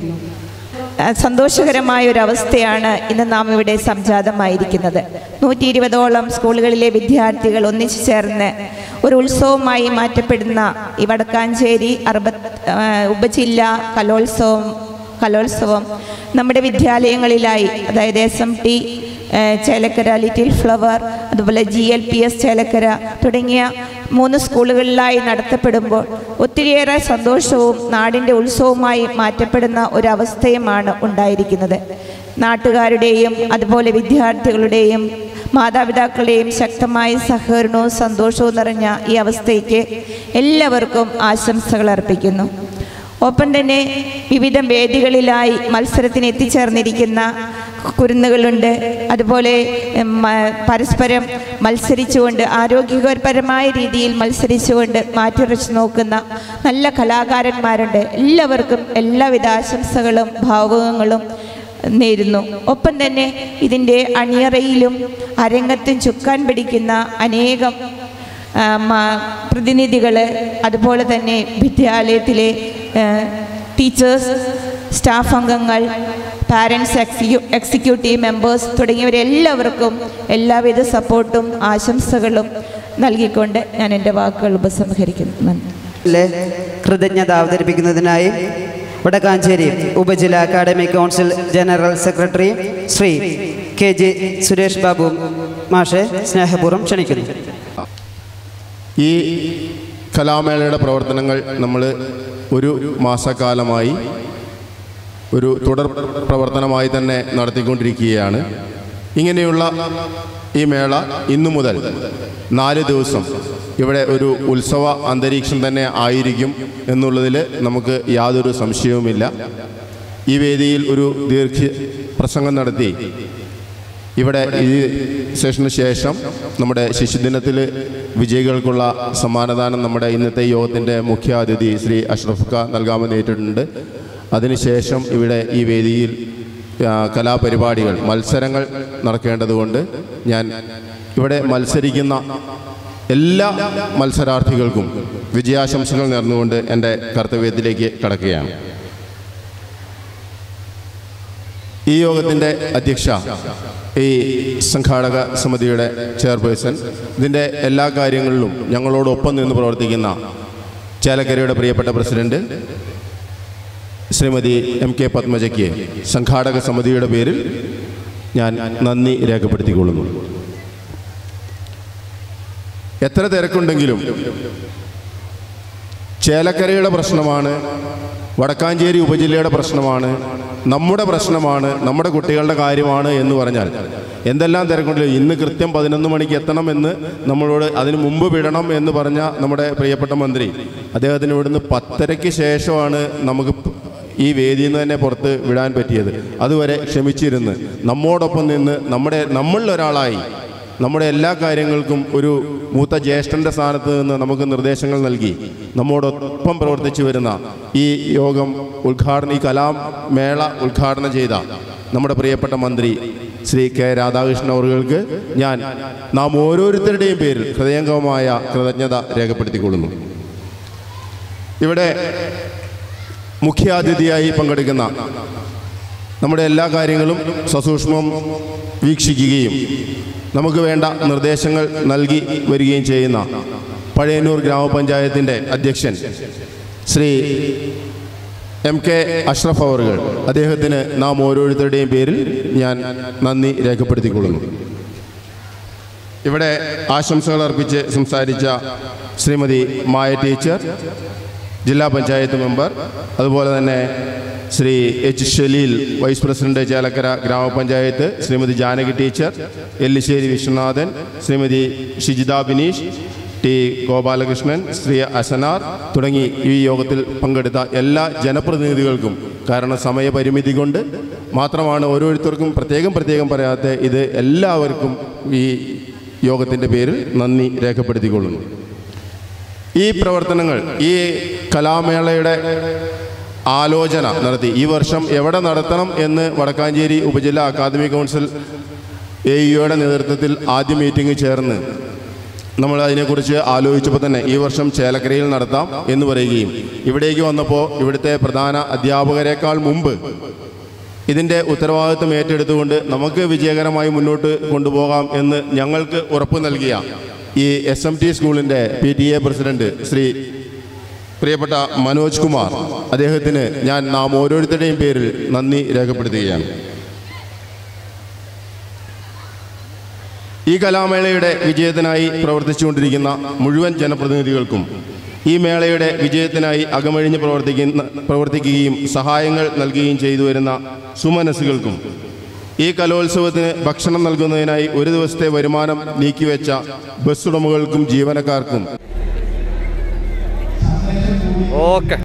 സന്തോഷകരമായ ഒരു അവസ്ഥയാണ് ഇന്ന് നാം ഇവിടെ സംജാതമായിരിക്കുന്നത് നൂറ്റി ഇരുപതോളം സ്കൂളുകളിലെ വിദ്യാർത്ഥികൾ ഒന്നിച്ചു ചേർന്ന് ഒരു ഉത്സവമായി മാറ്റപ്പെടുന്ന ഈ വടക്കാഞ്ചേരി അറുപത് ഉപജില്ലാ കലോത്സവം കലോത്സവം നമ്മുടെ വിദ്യാലയങ്ങളിലായി അതായത് S M T Chelakkara little flower അതുപോലെ G L P S Chelakkara തുടങ്ങിയ മൂന്ന് സ്കൂളുകളിലായി നടത്തപ്പെടുമ്പോൾ ഒത്തിരിയേറെ സന്തോഷവും നാടിൻ്റെ ഉത്സവമായി മാറ്റപ്പെടുന്ന ഒരവസ്ഥയുമാണ് ഉണ്ടായിരിക്കുന്നത് നാട്ടുകാരുടെയും അതുപോലെ വിദ്യാർത്ഥികളുടെയും മാതാപിതാക്കളുടെയും ശക്തമായ സഹകരണവും സന്തോഷവും നിറഞ്ഞ ഈ അവസ്ഥയ്ക്ക് എല്ലാവർക്കും ആശംസകൾ അർപ്പിക്കുന്നു ഒപ്പം തന്നെ വിവിധ വേദികളിലായി മത്സരത്തിന് എത്തിച്ചേർന്നിരിക്കുന്ന കുരുന്നുകളുണ്ട് അതുപോലെ ഉം, മ- പരസ്പരം മത്സരിച്ചുകൊണ്ട് ആരോഗ്യപരമായ രീതിയിൽ മത്സരിച്ചുകൊണ്ട് മാറ്റുറച്ച് നോക്കുന്ന നല്ല കലാകാരന്മാരുണ്ട് എല്ലാവർക്കും എല്ലാവിധ ആശംസകളും ഭാവുകങ്ങളും നേരുന്നു ഒപ്പം തന്നെ ഇതിൻ്റെ അണിയറയിലും അരങ്ങത്തും ചുക്കാൻ പിടിക്കുന്ന അനേകം പ്രതിനിധികൾ അതുപോലെ തന്നെ വിദ്യാലയത്തിലെ ടീച്ചേഴ്സ് സ്റ്റാഫ് അംഗങ്ങൾ പാരൻസ് എക്സിക്യൂ എക്സിക്യൂട്ടീവ് മെമ്പേഴ്സ് തുടങ്ങിയവരെല്ലാവർക്കും എല്ലാവിധ സപ്പോർട്ടും ആശംസകളും നൽകിക്കൊണ്ട് ഞാൻ എൻ്റെ വാക്കുകൾ ഉപസംഹരിക്കുന്നു നന്ദി ലെ കൃതജ്ഞത അവതരിപ്പിക്കുന്നതിനായി വടക്കാഞ്ചേരി ഉപജില്ല academic council general secretary Shri K J Suresh Babu മാഷെ സ്നേഹപൂർവ്വം ക്ഷണിക്കുന്നു ഈ കലാമേളയുടെ പ്രവർത്തനങ്ങൾ നമ്മൾ ഒരു മാസക്കാലമായി ഒരു തുടർ പ്രവർത്തനമായി തന്നെ നടത്തിക്കൊണ്ടിരിക്കുകയാണ് ഇങ്ങനെയുള്ള ഈ മേള ഇന്നു മുതൽ നാല് ദിവസം ഇവിടെ ഒരു ഉത്സവ അന്തരീക്ഷം തന്നെ ആയിരിക്കും എന്നുള്ളതിൽ നമുക്ക് യാതൊരു സംശയവുമില്ല ഈ വേദിയിൽ ഒരു ദീർഘ പ്രസംഗം നടത്തി ഇവിടെ ഈ സെഷന് ശേഷം നമ്മുടെ ശിശുദിനത്തിൽ വിജയികൾക്കുള്ള സമ്മാനദാനം നമ്മുടെ ഇന്നത്തെ യോഗത്തിൻ്റെ മുഖ്യ അതിഥി ശ്രീ അഷ്റഫ് ഖ നൽകാമെന്ന് ഏറ്റിട്ടുണ്ട് അതിനുശേഷം ഇവിടെ ഈ വേദിയിൽ ആ, കലാപരിപാടികൾ മത്സരങ്ങൾ നടക്കേണ്ടതുകൊണ്ട് ഞാൻ ഇവിടെ മത്സരിക്കുന്ന എല്ലാ മത്സരാർത്ഥികൾക്കും വിജയാശംസകൾ നേർന്നുകൊണ്ട് എൻ്റെ കർത്തവ്യത്തിലേക്ക് കടക്കുകയാണ് ഈ യോഗത്തിൻ്റെ അധ്യക്ഷ ഈ സംഘാടക സമിതിയുടെ ചെയർപേഴ്സൺ ഇതിൻ്റെ എല്ലാ കാര്യങ്ങളിലും ഞങ്ങളോടൊപ്പം നിന്ന് പ്രവർത്തിക്കുന്ന ചേലക്കരയുടെ പ്രിയപ്പെട്ട പ്രസിഡന്റ് ശ്രീമതി എം കെ പത്മജയ്ക്ക് സംഘാടക സമിതിയുടെ പേരിൽ ഞാൻ നന്ദി രേഖപ്പെടുത്തിക്കൊള്ളുന്നു എത്ര തിരക്കുണ്ടെങ്കിലും ചേലക്കരയുടെ പ്രശ്നമാണ് വടക്കാഞ്ചേരി ഉപജില്ലയുടെ പ്രശ്നമാണ് നമ്മുടെ പ്രശ്നമാണ് നമ്മുടെ കുട്ടികളുടെ കാര്യമാണ് എന്ന് പറഞ്ഞാൽ എന്തെല്ലാം തിരക്കുണ്ടെങ്കിലും ഇന്ന് കൃത്യം പതിനൊന്ന് മണിക്ക് എത്തണമെന്ന് നമ്മളോട് അതിന് മുമ്പ് വിടണം എന്ന് പറഞ്ഞ നമ്മുടെ പ്രിയപ്പെട്ട മന്ത്രി അദ്ദേഹത്തിന് ഇവിടുന്ന് പത്തരയ്ക്ക് ശേഷമാണ് നമുക്ക് ഈ വേദിയിൽ നിന്ന് തന്നെ പുറത്ത് വിടാൻ പറ്റിയത് അതുവരെ ക്ഷമിച്ചിരുന്ന് നമ്മോടൊപ്പം നിന്ന് നമ്മുടെ നമ്മളിലൊരാളായി നമ്മുടെ എല്ലാ കാര്യങ്ങൾക്കും ഒരു മൂത്ത ജ്യേഷ്ഠൻ്റെ സ്ഥാനത്ത് നിന്ന് നമുക്ക് നിർദ്ദേശങ്ങൾ നൽകി നമ്മോടൊപ്പം പ്രവർത്തിച്ചു വരുന്ന ഈ യോഗം ഉദ്ഘാടനം ഈ കലാമേള ഉദ്ഘാടനം ചെയ്ത നമ്മുടെ പ്രിയപ്പെട്ട മന്ത്രി ശ്രീ കെ രാധാകൃഷ്ണൻ അവർക്ക് ഞാൻ നാം ഓരോരുത്തരുടെയും പേരിൽ ഹൃദയംഗമമായ കൃതജ്ഞത രേഖപ്പെടുത്തിക്കൊള്ളുന്നു ഇവിടെ മുഖ്യാതിഥിയായി പങ്കെടുക്കുന്ന നമ്മുടെ എല്ലാ കാര്യങ്ങളും സസൂക്ഷ്മം വീക്ഷിക്കുകയും നമുക്ക് വേണ്ട നിർദ്ദേശങ്ങൾ നൽകി വരികയും ചെയ്യുന്ന പഴയന്നൂർ ഗ്രാമപഞ്ചായത്തിൻ്റെ അധ്യക്ഷൻ ശ്രീ എം കെ അഷ്റഫ് അവറുകൾ അദ്ദേഹത്തിന് നാം ഓരോരുത്തരുടെയും പേരിൽ ഞാൻ നന്ദി രേഖപ്പെടുത്തിക്കൊള്ളുന്നു ഇവിടെ ആശംസകൾ അർപ്പിച്ച് സംസാരിച്ച ശ്രീമതി മായ ടീച്ചർ ജില്ലാ പഞ്ചായത്ത് മെമ്പർ അതുപോലെ തന്നെ Shri H Shaleel vice president Chelakkara ഗ്രാമപഞ്ചായത്ത് ശ്രീമതി ജാനകി ടീച്ചർ എല്ലിശ്ശേരി വിശ്വനാഥൻ ശ്രീമതി ഷിജിത ബിനീഷ് ടി ഗോപാലകൃഷ്ണൻ ശ്രീ അസനാർ തുടങ്ങി ഈ യോഗത്തിൽ പങ്കെടുത്ത എല്ലാ ജനപ്രതിനിധികൾക്കും കാരണം സമയപരിമിതി കൊണ്ട് മാത്രമാണ് ഓരോരുത്തർക്കും പ്രത്യേകം പ്രത്യേകം പറയാത്ത ഇത് എല്ലാവർക്കും ഈ യോഗത്തിൻ്റെ പേരിൽ നന്ദി രേഖപ്പെടുത്തിക്കൊള്ളുന്നു ഈ പ്രവർത്തനങ്ങൾ ഈ കലാമേളയുടെ ആലോചന നടത്തി ഈ വർഷം എവിടെ നടത്തണം എന്ന് വടക്കാഞ്ചേരി ഉപജില്ല അക്കാദമിക് കൗൺസിൽ എ ഇയുടെ നേതൃത്വത്തിൽ ആദ്യ മീറ്റിംഗ് ചേർന്ന് നമ്മൾ അതിനെക്കുറിച്ച് ആലോചിച്ചപ്പോൾ തന്നെ ഈ വർഷം ചേലക്കരയിൽ നടത്താം എന്ന് പറയുകയും ഇവിടേക്ക് വന്നപ്പോൾ ഇവിടുത്തെ പ്രധാന അധ്യാപകരെക്കാൾ മുമ്പ് ഇതിൻ്റെ ഉത്തരവാദിത്വം ഏറ്റെടുത്തുകൊണ്ട് നമുക്ക് വിജയകരമായി മുന്നോട്ട് കൊണ്ടുപോകാം എന്ന് ഞങ്ങൾക്ക് ഉറപ്പ് നൽകിയ ഈ എസ് എം ടി സ്കൂളിൻ്റെ P T A president Shri പ്രിയപ്പെട്ട മനോജ് കുമാർ അദ്ദേഹത്തിന് ഞാൻ നാം ഓരോരുത്തരുടെയും പേരിൽ നന്ദി രേഖപ്പെടുത്തുകയാണ് ഈ കലാമേളയുടെ വിജയത്തിനായി പ്രവർത്തിച്ചുകൊണ്ടിരിക്കുന്ന മുഴുവൻ ജനപ്രതിനിധികൾക്കും ഈ മേളയുടെ വിജയത്തിനായി അകമഴിഞ്ഞ് പ്രവർത്തിക്കുന്ന പ്രവർത്തിക്കുകയും സഹായങ്ങൾ നൽകുകയും ചെയ്തു വരുന്ന സുമനസ്സുകൾക്കും ഈ കലോത്സവത്തിന് ഭക്ഷണം നൽകുന്നതിനായി ഒരു ദിവസത്തെ വരുമാനം നീക്കിവെച്ച ബസ് ഉടമകൾക്കും ജീവനക്കാർക്കും ഓക്കെ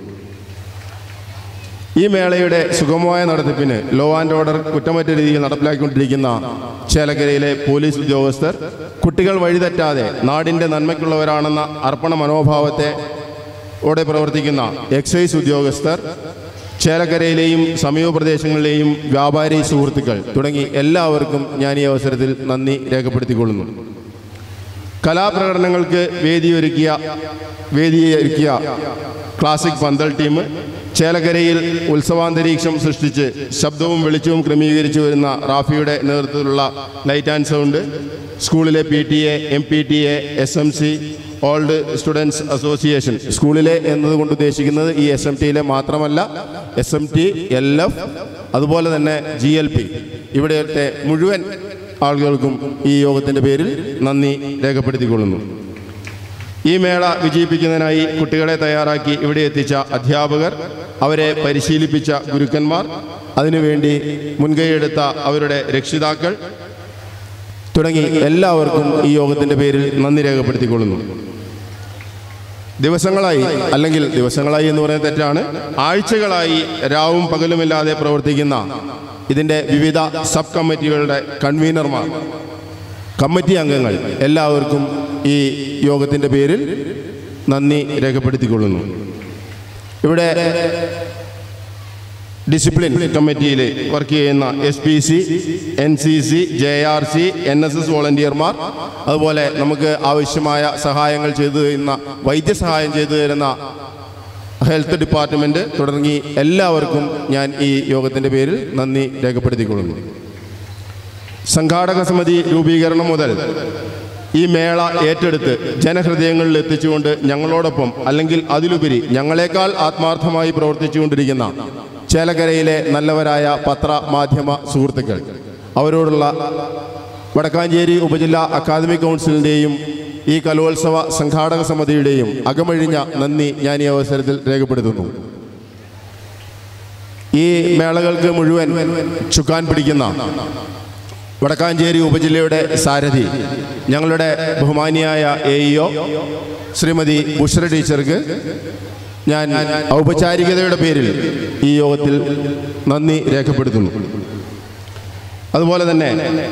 ഈ മേളയുടെ സുഗമമായ നടത്തിപ്പിന് ലോ ആൻഡ് ഓർഡർ കുറ്റമറ്റ രീതിയിൽ നടപ്പിലാക്കിക്കൊണ്ടിരിക്കുന്ന ചേലക്കരയിലെ പോലീസ് ഉദ്യോഗസ്ഥർ കുട്ടികൾ വഴിതെറ്റാതെ നാടിൻ്റെ നന്മയ്ക്കുള്ളവരാണെന്ന അർപ്പണ മനോഭാവത്തെ ഓടെ പ്രവർത്തിക്കുന്ന എക്സൈസ് ഉദ്യോഗസ്ഥർ ചേലക്കരയിലെയും സമീപ പ്രദേശങ്ങളിലെയും വ്യാപാരി സുഹൃത്തുക്കൾ തുടങ്ങി എല്ലാവർക്കും ഞാൻ ഈ അവസരത്തിൽ നന്ദി രേഖപ്പെടുത്തിക്കൊള്ളുന്നു കലാപ്രകടനങ്ങൾക്ക് വേദിയൊരുക്കിയ വേദിയൊരുക്കിയ ക്ലാസിക് പന്തൽ ടീം ചേലക്കരയിൽ ഉത്സവാന്തരീക്ഷം സൃഷ്ടിച്ച് ശബ്ദവും വെളിച്ചവും ക്രമീകരിച്ചു വരുന്ന റാഫിയുടെ നേതൃത്വത്തിലുള്ള ലൈറ്റ് ആൻഡ് സൗണ്ട് സ്കൂളിലെ P T A M P T A S M C old students association സ്കൂളിലെ എന്നതുകൊണ്ട് ഉദ്ദേശിക്കുന്നത് ഈ എസ് എം ടിയിലെ മാത്രമല്ല S M T L F അതുപോലെ തന്നെ ജി എൽ പി ഇവിടുത്തെ മുഴുവൻ ആളുകൾക്കും ഈ യോഗത്തിൻ്റെ പേരിൽ നന്ദി രേഖപ്പെടുത്തിക്കൊള്ളുന്നു ഈ മേള വിജയിപ്പിക്കുന്നതിനായി കുട്ടികളെ തയ്യാറാക്കി ഇവിടെ എത്തിച്ച അധ്യാപകർ അവരെ പരിശീലിപ്പിച്ച ഗുരുക്കന്മാർ അതിനുവേണ്ടി മുൻകൈയെടുത്ത അവരുടെ രക്ഷിതാക്കൾ തുടങ്ങി എല്ലാവർക്കും ഈ യോഗത്തിൻ്റെ പേരിൽ നന്ദി രേഖപ്പെടുത്തിക്കൊള്ളുന്നു ദിവസങ്ങളായി അല്ലെങ്കിൽ ദിവസങ്ങളായി എന്ന് പറയുന്നത് തെറ്റാണ് ആഴ്ചകളായി രാവും പകലുമില്ലാതെ പ്രവർത്തിക്കുന്ന ഇതിൻ്റെ വിവിധ സബ് കമ്മിറ്റികളുടെ കൺവീനർമാർ കമ്മിറ്റി അംഗങ്ങൾ എല്ലാവർക്കും ഈ യോഗത്തിൻ്റെ പേരിൽ നന്ദി രേഖപ്പെടുത്തിക്കൊള്ളുന്നു ഇവിടെ ഡിസിപ്ലിൻ കമ്മിറ്റിയിൽ വർക്ക് ചെയ്യുന്ന S P C N C C J R C N S S വോളണ്ടിയർമാർ അതുപോലെ നമുക്ക് ആവശ്യമായ സഹായങ്ങൾ ചെയ്തു തരുന്ന വൈദ്യസഹായം ചെയ്തു തരുന്ന ഹെൽത്ത് ഡിപ്പാർട്ട്മെൻറ്റ് തുടങ്ങി എല്ലാവർക്കും ഞാൻ ഈ യോഗത്തിൻ്റെ പേരിൽ നന്ദി രേഖപ്പെടുത്തിക്കൊള്ളുന്നു സംഘാടക സമിതി രൂപീകരണം മുതൽ ഈ മേള ഏറ്റെടുത്ത് ജനഹൃദയങ്ങളിൽ എത്തിച്ചുകൊണ്ട് ഞങ്ങളോടൊപ്പം അല്ലെങ്കിൽ അതിലുപരി ഞങ്ങളെക്കാൾ ആത്മാർത്ഥമായി പ്രവർത്തിച്ചുകൊണ്ടിരിക്കുന്ന ചേലക്കരയിലെ നല്ലവരായ പത്ര മാധ്യമ സുഹൃത്തുക്കൾ അവരോടുള്ള വടക്കാഞ്ചേരി ഉപജില്ലാ അക്കാദമിക് കൗൺസിലിൻ്റെയും ഈ കലോത്സവ സംഘാടക സമിതിയുടെയും അകമഴിഞ്ഞ നന്ദി ഞാൻ ഈ അവസരത്തിൽ രേഖപ്പെടുത്തുന്നു ഈ മേളകൾക്ക് മുഴുവൻ ചുക്കാൻ പിടിക്കുന്ന വടക്കാഞ്ചേരി ഉപജില്ലയുടെ സാരഥി ഞങ്ങളുടെ ബഹുമാനിയായ എ ഇഒ ശ്രീമതി ബുഷ്ര ടീച്ചർക്ക് ഞാൻ ഔപചാരികതയുടെ പേരിൽ ഈ യോഗത്തിൽ നന്ദി രേഖപ്പെടുത്തുന്നു അതുപോലെ തന്നെ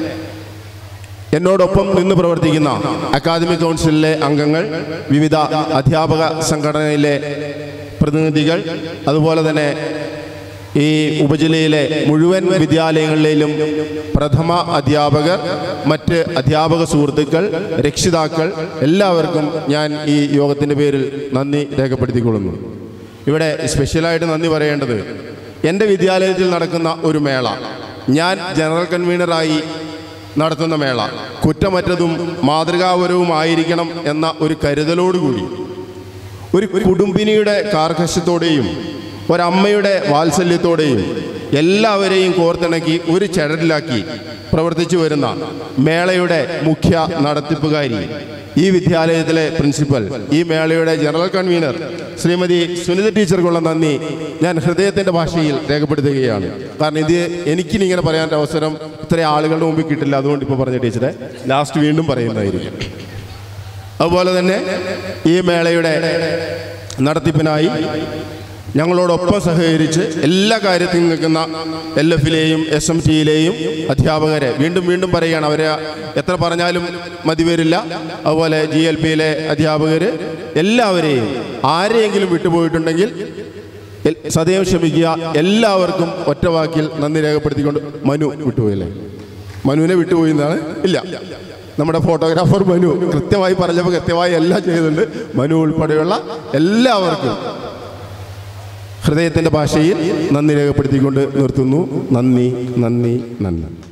എന്നോടൊപ്പം നിന്ന് പ്രവർത്തിക്കുന്ന അക്കാദമിക് കൗൺസിലിലെ അംഗങ്ങൾ വിവിധ അധ്യാപക സംഘടനയിലെ പ്രതിനിധികൾ അതുപോലെ തന്നെ ഈ ഉപജില്ലയിലെ മുഴുവൻ വിദ്യാലയങ്ങളിലും പ്രഥമ അധ്യാപകർ മറ്റ് അധ്യാപക സുഹൃത്തുക്കൾ രക്ഷിതാക്കൾ എല്ലാവർക്കും ഞാൻ ഈ യോഗത്തിൻ്റെ പേരിൽ നന്ദി രേഖപ്പെടുത്തിക്കൊള്ളുന്നു ഇവിടെ സ്പെഷ്യലായിട്ട് നന്ദി പറയേണ്ടത് എൻ്റെ വിദ്യാലയത്തിൽ നടക്കുന്ന ഒരു മേള ഞാൻ ജനറൽ കൺവീനറായി നടത്തുന്ന മേള കുറ്റമറ്റതും മാതൃകാപരവുമായിരിക്കണം എന്ന ഒരു കരുതലോടുകൂടി ഒരു കുടുംബിനിയുടെ കാർക്കശ്യത്തോടെയും ഒരമ്മയുടെ വാത്സല്യത്തോടെയും എല്ലാവരെയും കോർത്തിണക്കി ഒരു ചരടിലാക്കി പ്രവർത്തിച്ചു വരുന്ന മേളയുടെ മുഖ്യ നടത്തിപ്പുകാരി ഈ വിദ്യാലയത്തിലെ പ്രിൻസിപ്പൽ ഈ മേളയുടെ ജനറൽ കൺവീനർ ശ്രീമതി സുനിത ടീച്ചർക്കുള്ള നന്ദി ഞാൻ ഹൃദയത്തിൻ്റെ ഭാഷയിൽ രേഖപ്പെടുത്തുകയാണ് കാരണം ഇത് എനിക്കിനി ഇങ്ങനെ പറയാൻ അവസരം ഇത്ര ആളുകളുടെ മുമ്പിൽ കിട്ടില്ല അതുകൊണ്ട് ഇപ്പോൾ പറഞ്ഞ ടീച്ചറെ ലാസ്റ്റ് വീണ്ടും പറയുന്നതായിരിക്കും അതുപോലെ തന്നെ ഈ മേളയുടെ നടത്തിപ്പിനായി ഞങ്ങളോടൊപ്പം സഹകരിച്ച് എല്ലാ കാര്യത്തിലും നിൽക്കുന്ന എൽ എഫിലെയും എസ് എം ടിയിലെയും അധ്യാപകരെ വീണ്ടും വീണ്ടും പറയുകയാണ് അവരെ എത്ര പറഞ്ഞാലും മതി വരില്ല അതുപോലെ ജി എൽ പിയിലെ അധ്യാപകർ എല്ലാവരെയും ആരെയെങ്കിലും വിട്ടുപോയിട്ടുണ്ടെങ്കിൽ എൽ- സദയം ക്ഷമിക്കുക എല്ലാവർക്കും ഒറ്റ വാക്കിൽ നന്ദി രേഖപ്പെടുത്തിക്കൊണ്ട് മനു വിട്ടുപോയില്ലേ മനുവിനെ വിട്ടുപോയി എന്നാണ് ഇല്ല നമ്മുടെ ഫോട്ടോഗ്രാഫർ മനു കൃത്യമായി പറഞ്ഞപ്പോൾ കൃത്യമായി എല്ലാം ചെയ്യുന്നുണ്ട് മനു ഉൾപ്പെടെയുള്ള എല്ലാവർക്കും ഹൃദയത്തിൻ്റെ ഭാഷയിൽ നന്ദി രേഖപ്പെടുത്തിക്കൊണ്ട് നിർത്തുന്നു നന്ദി നന്ദി നന്ദി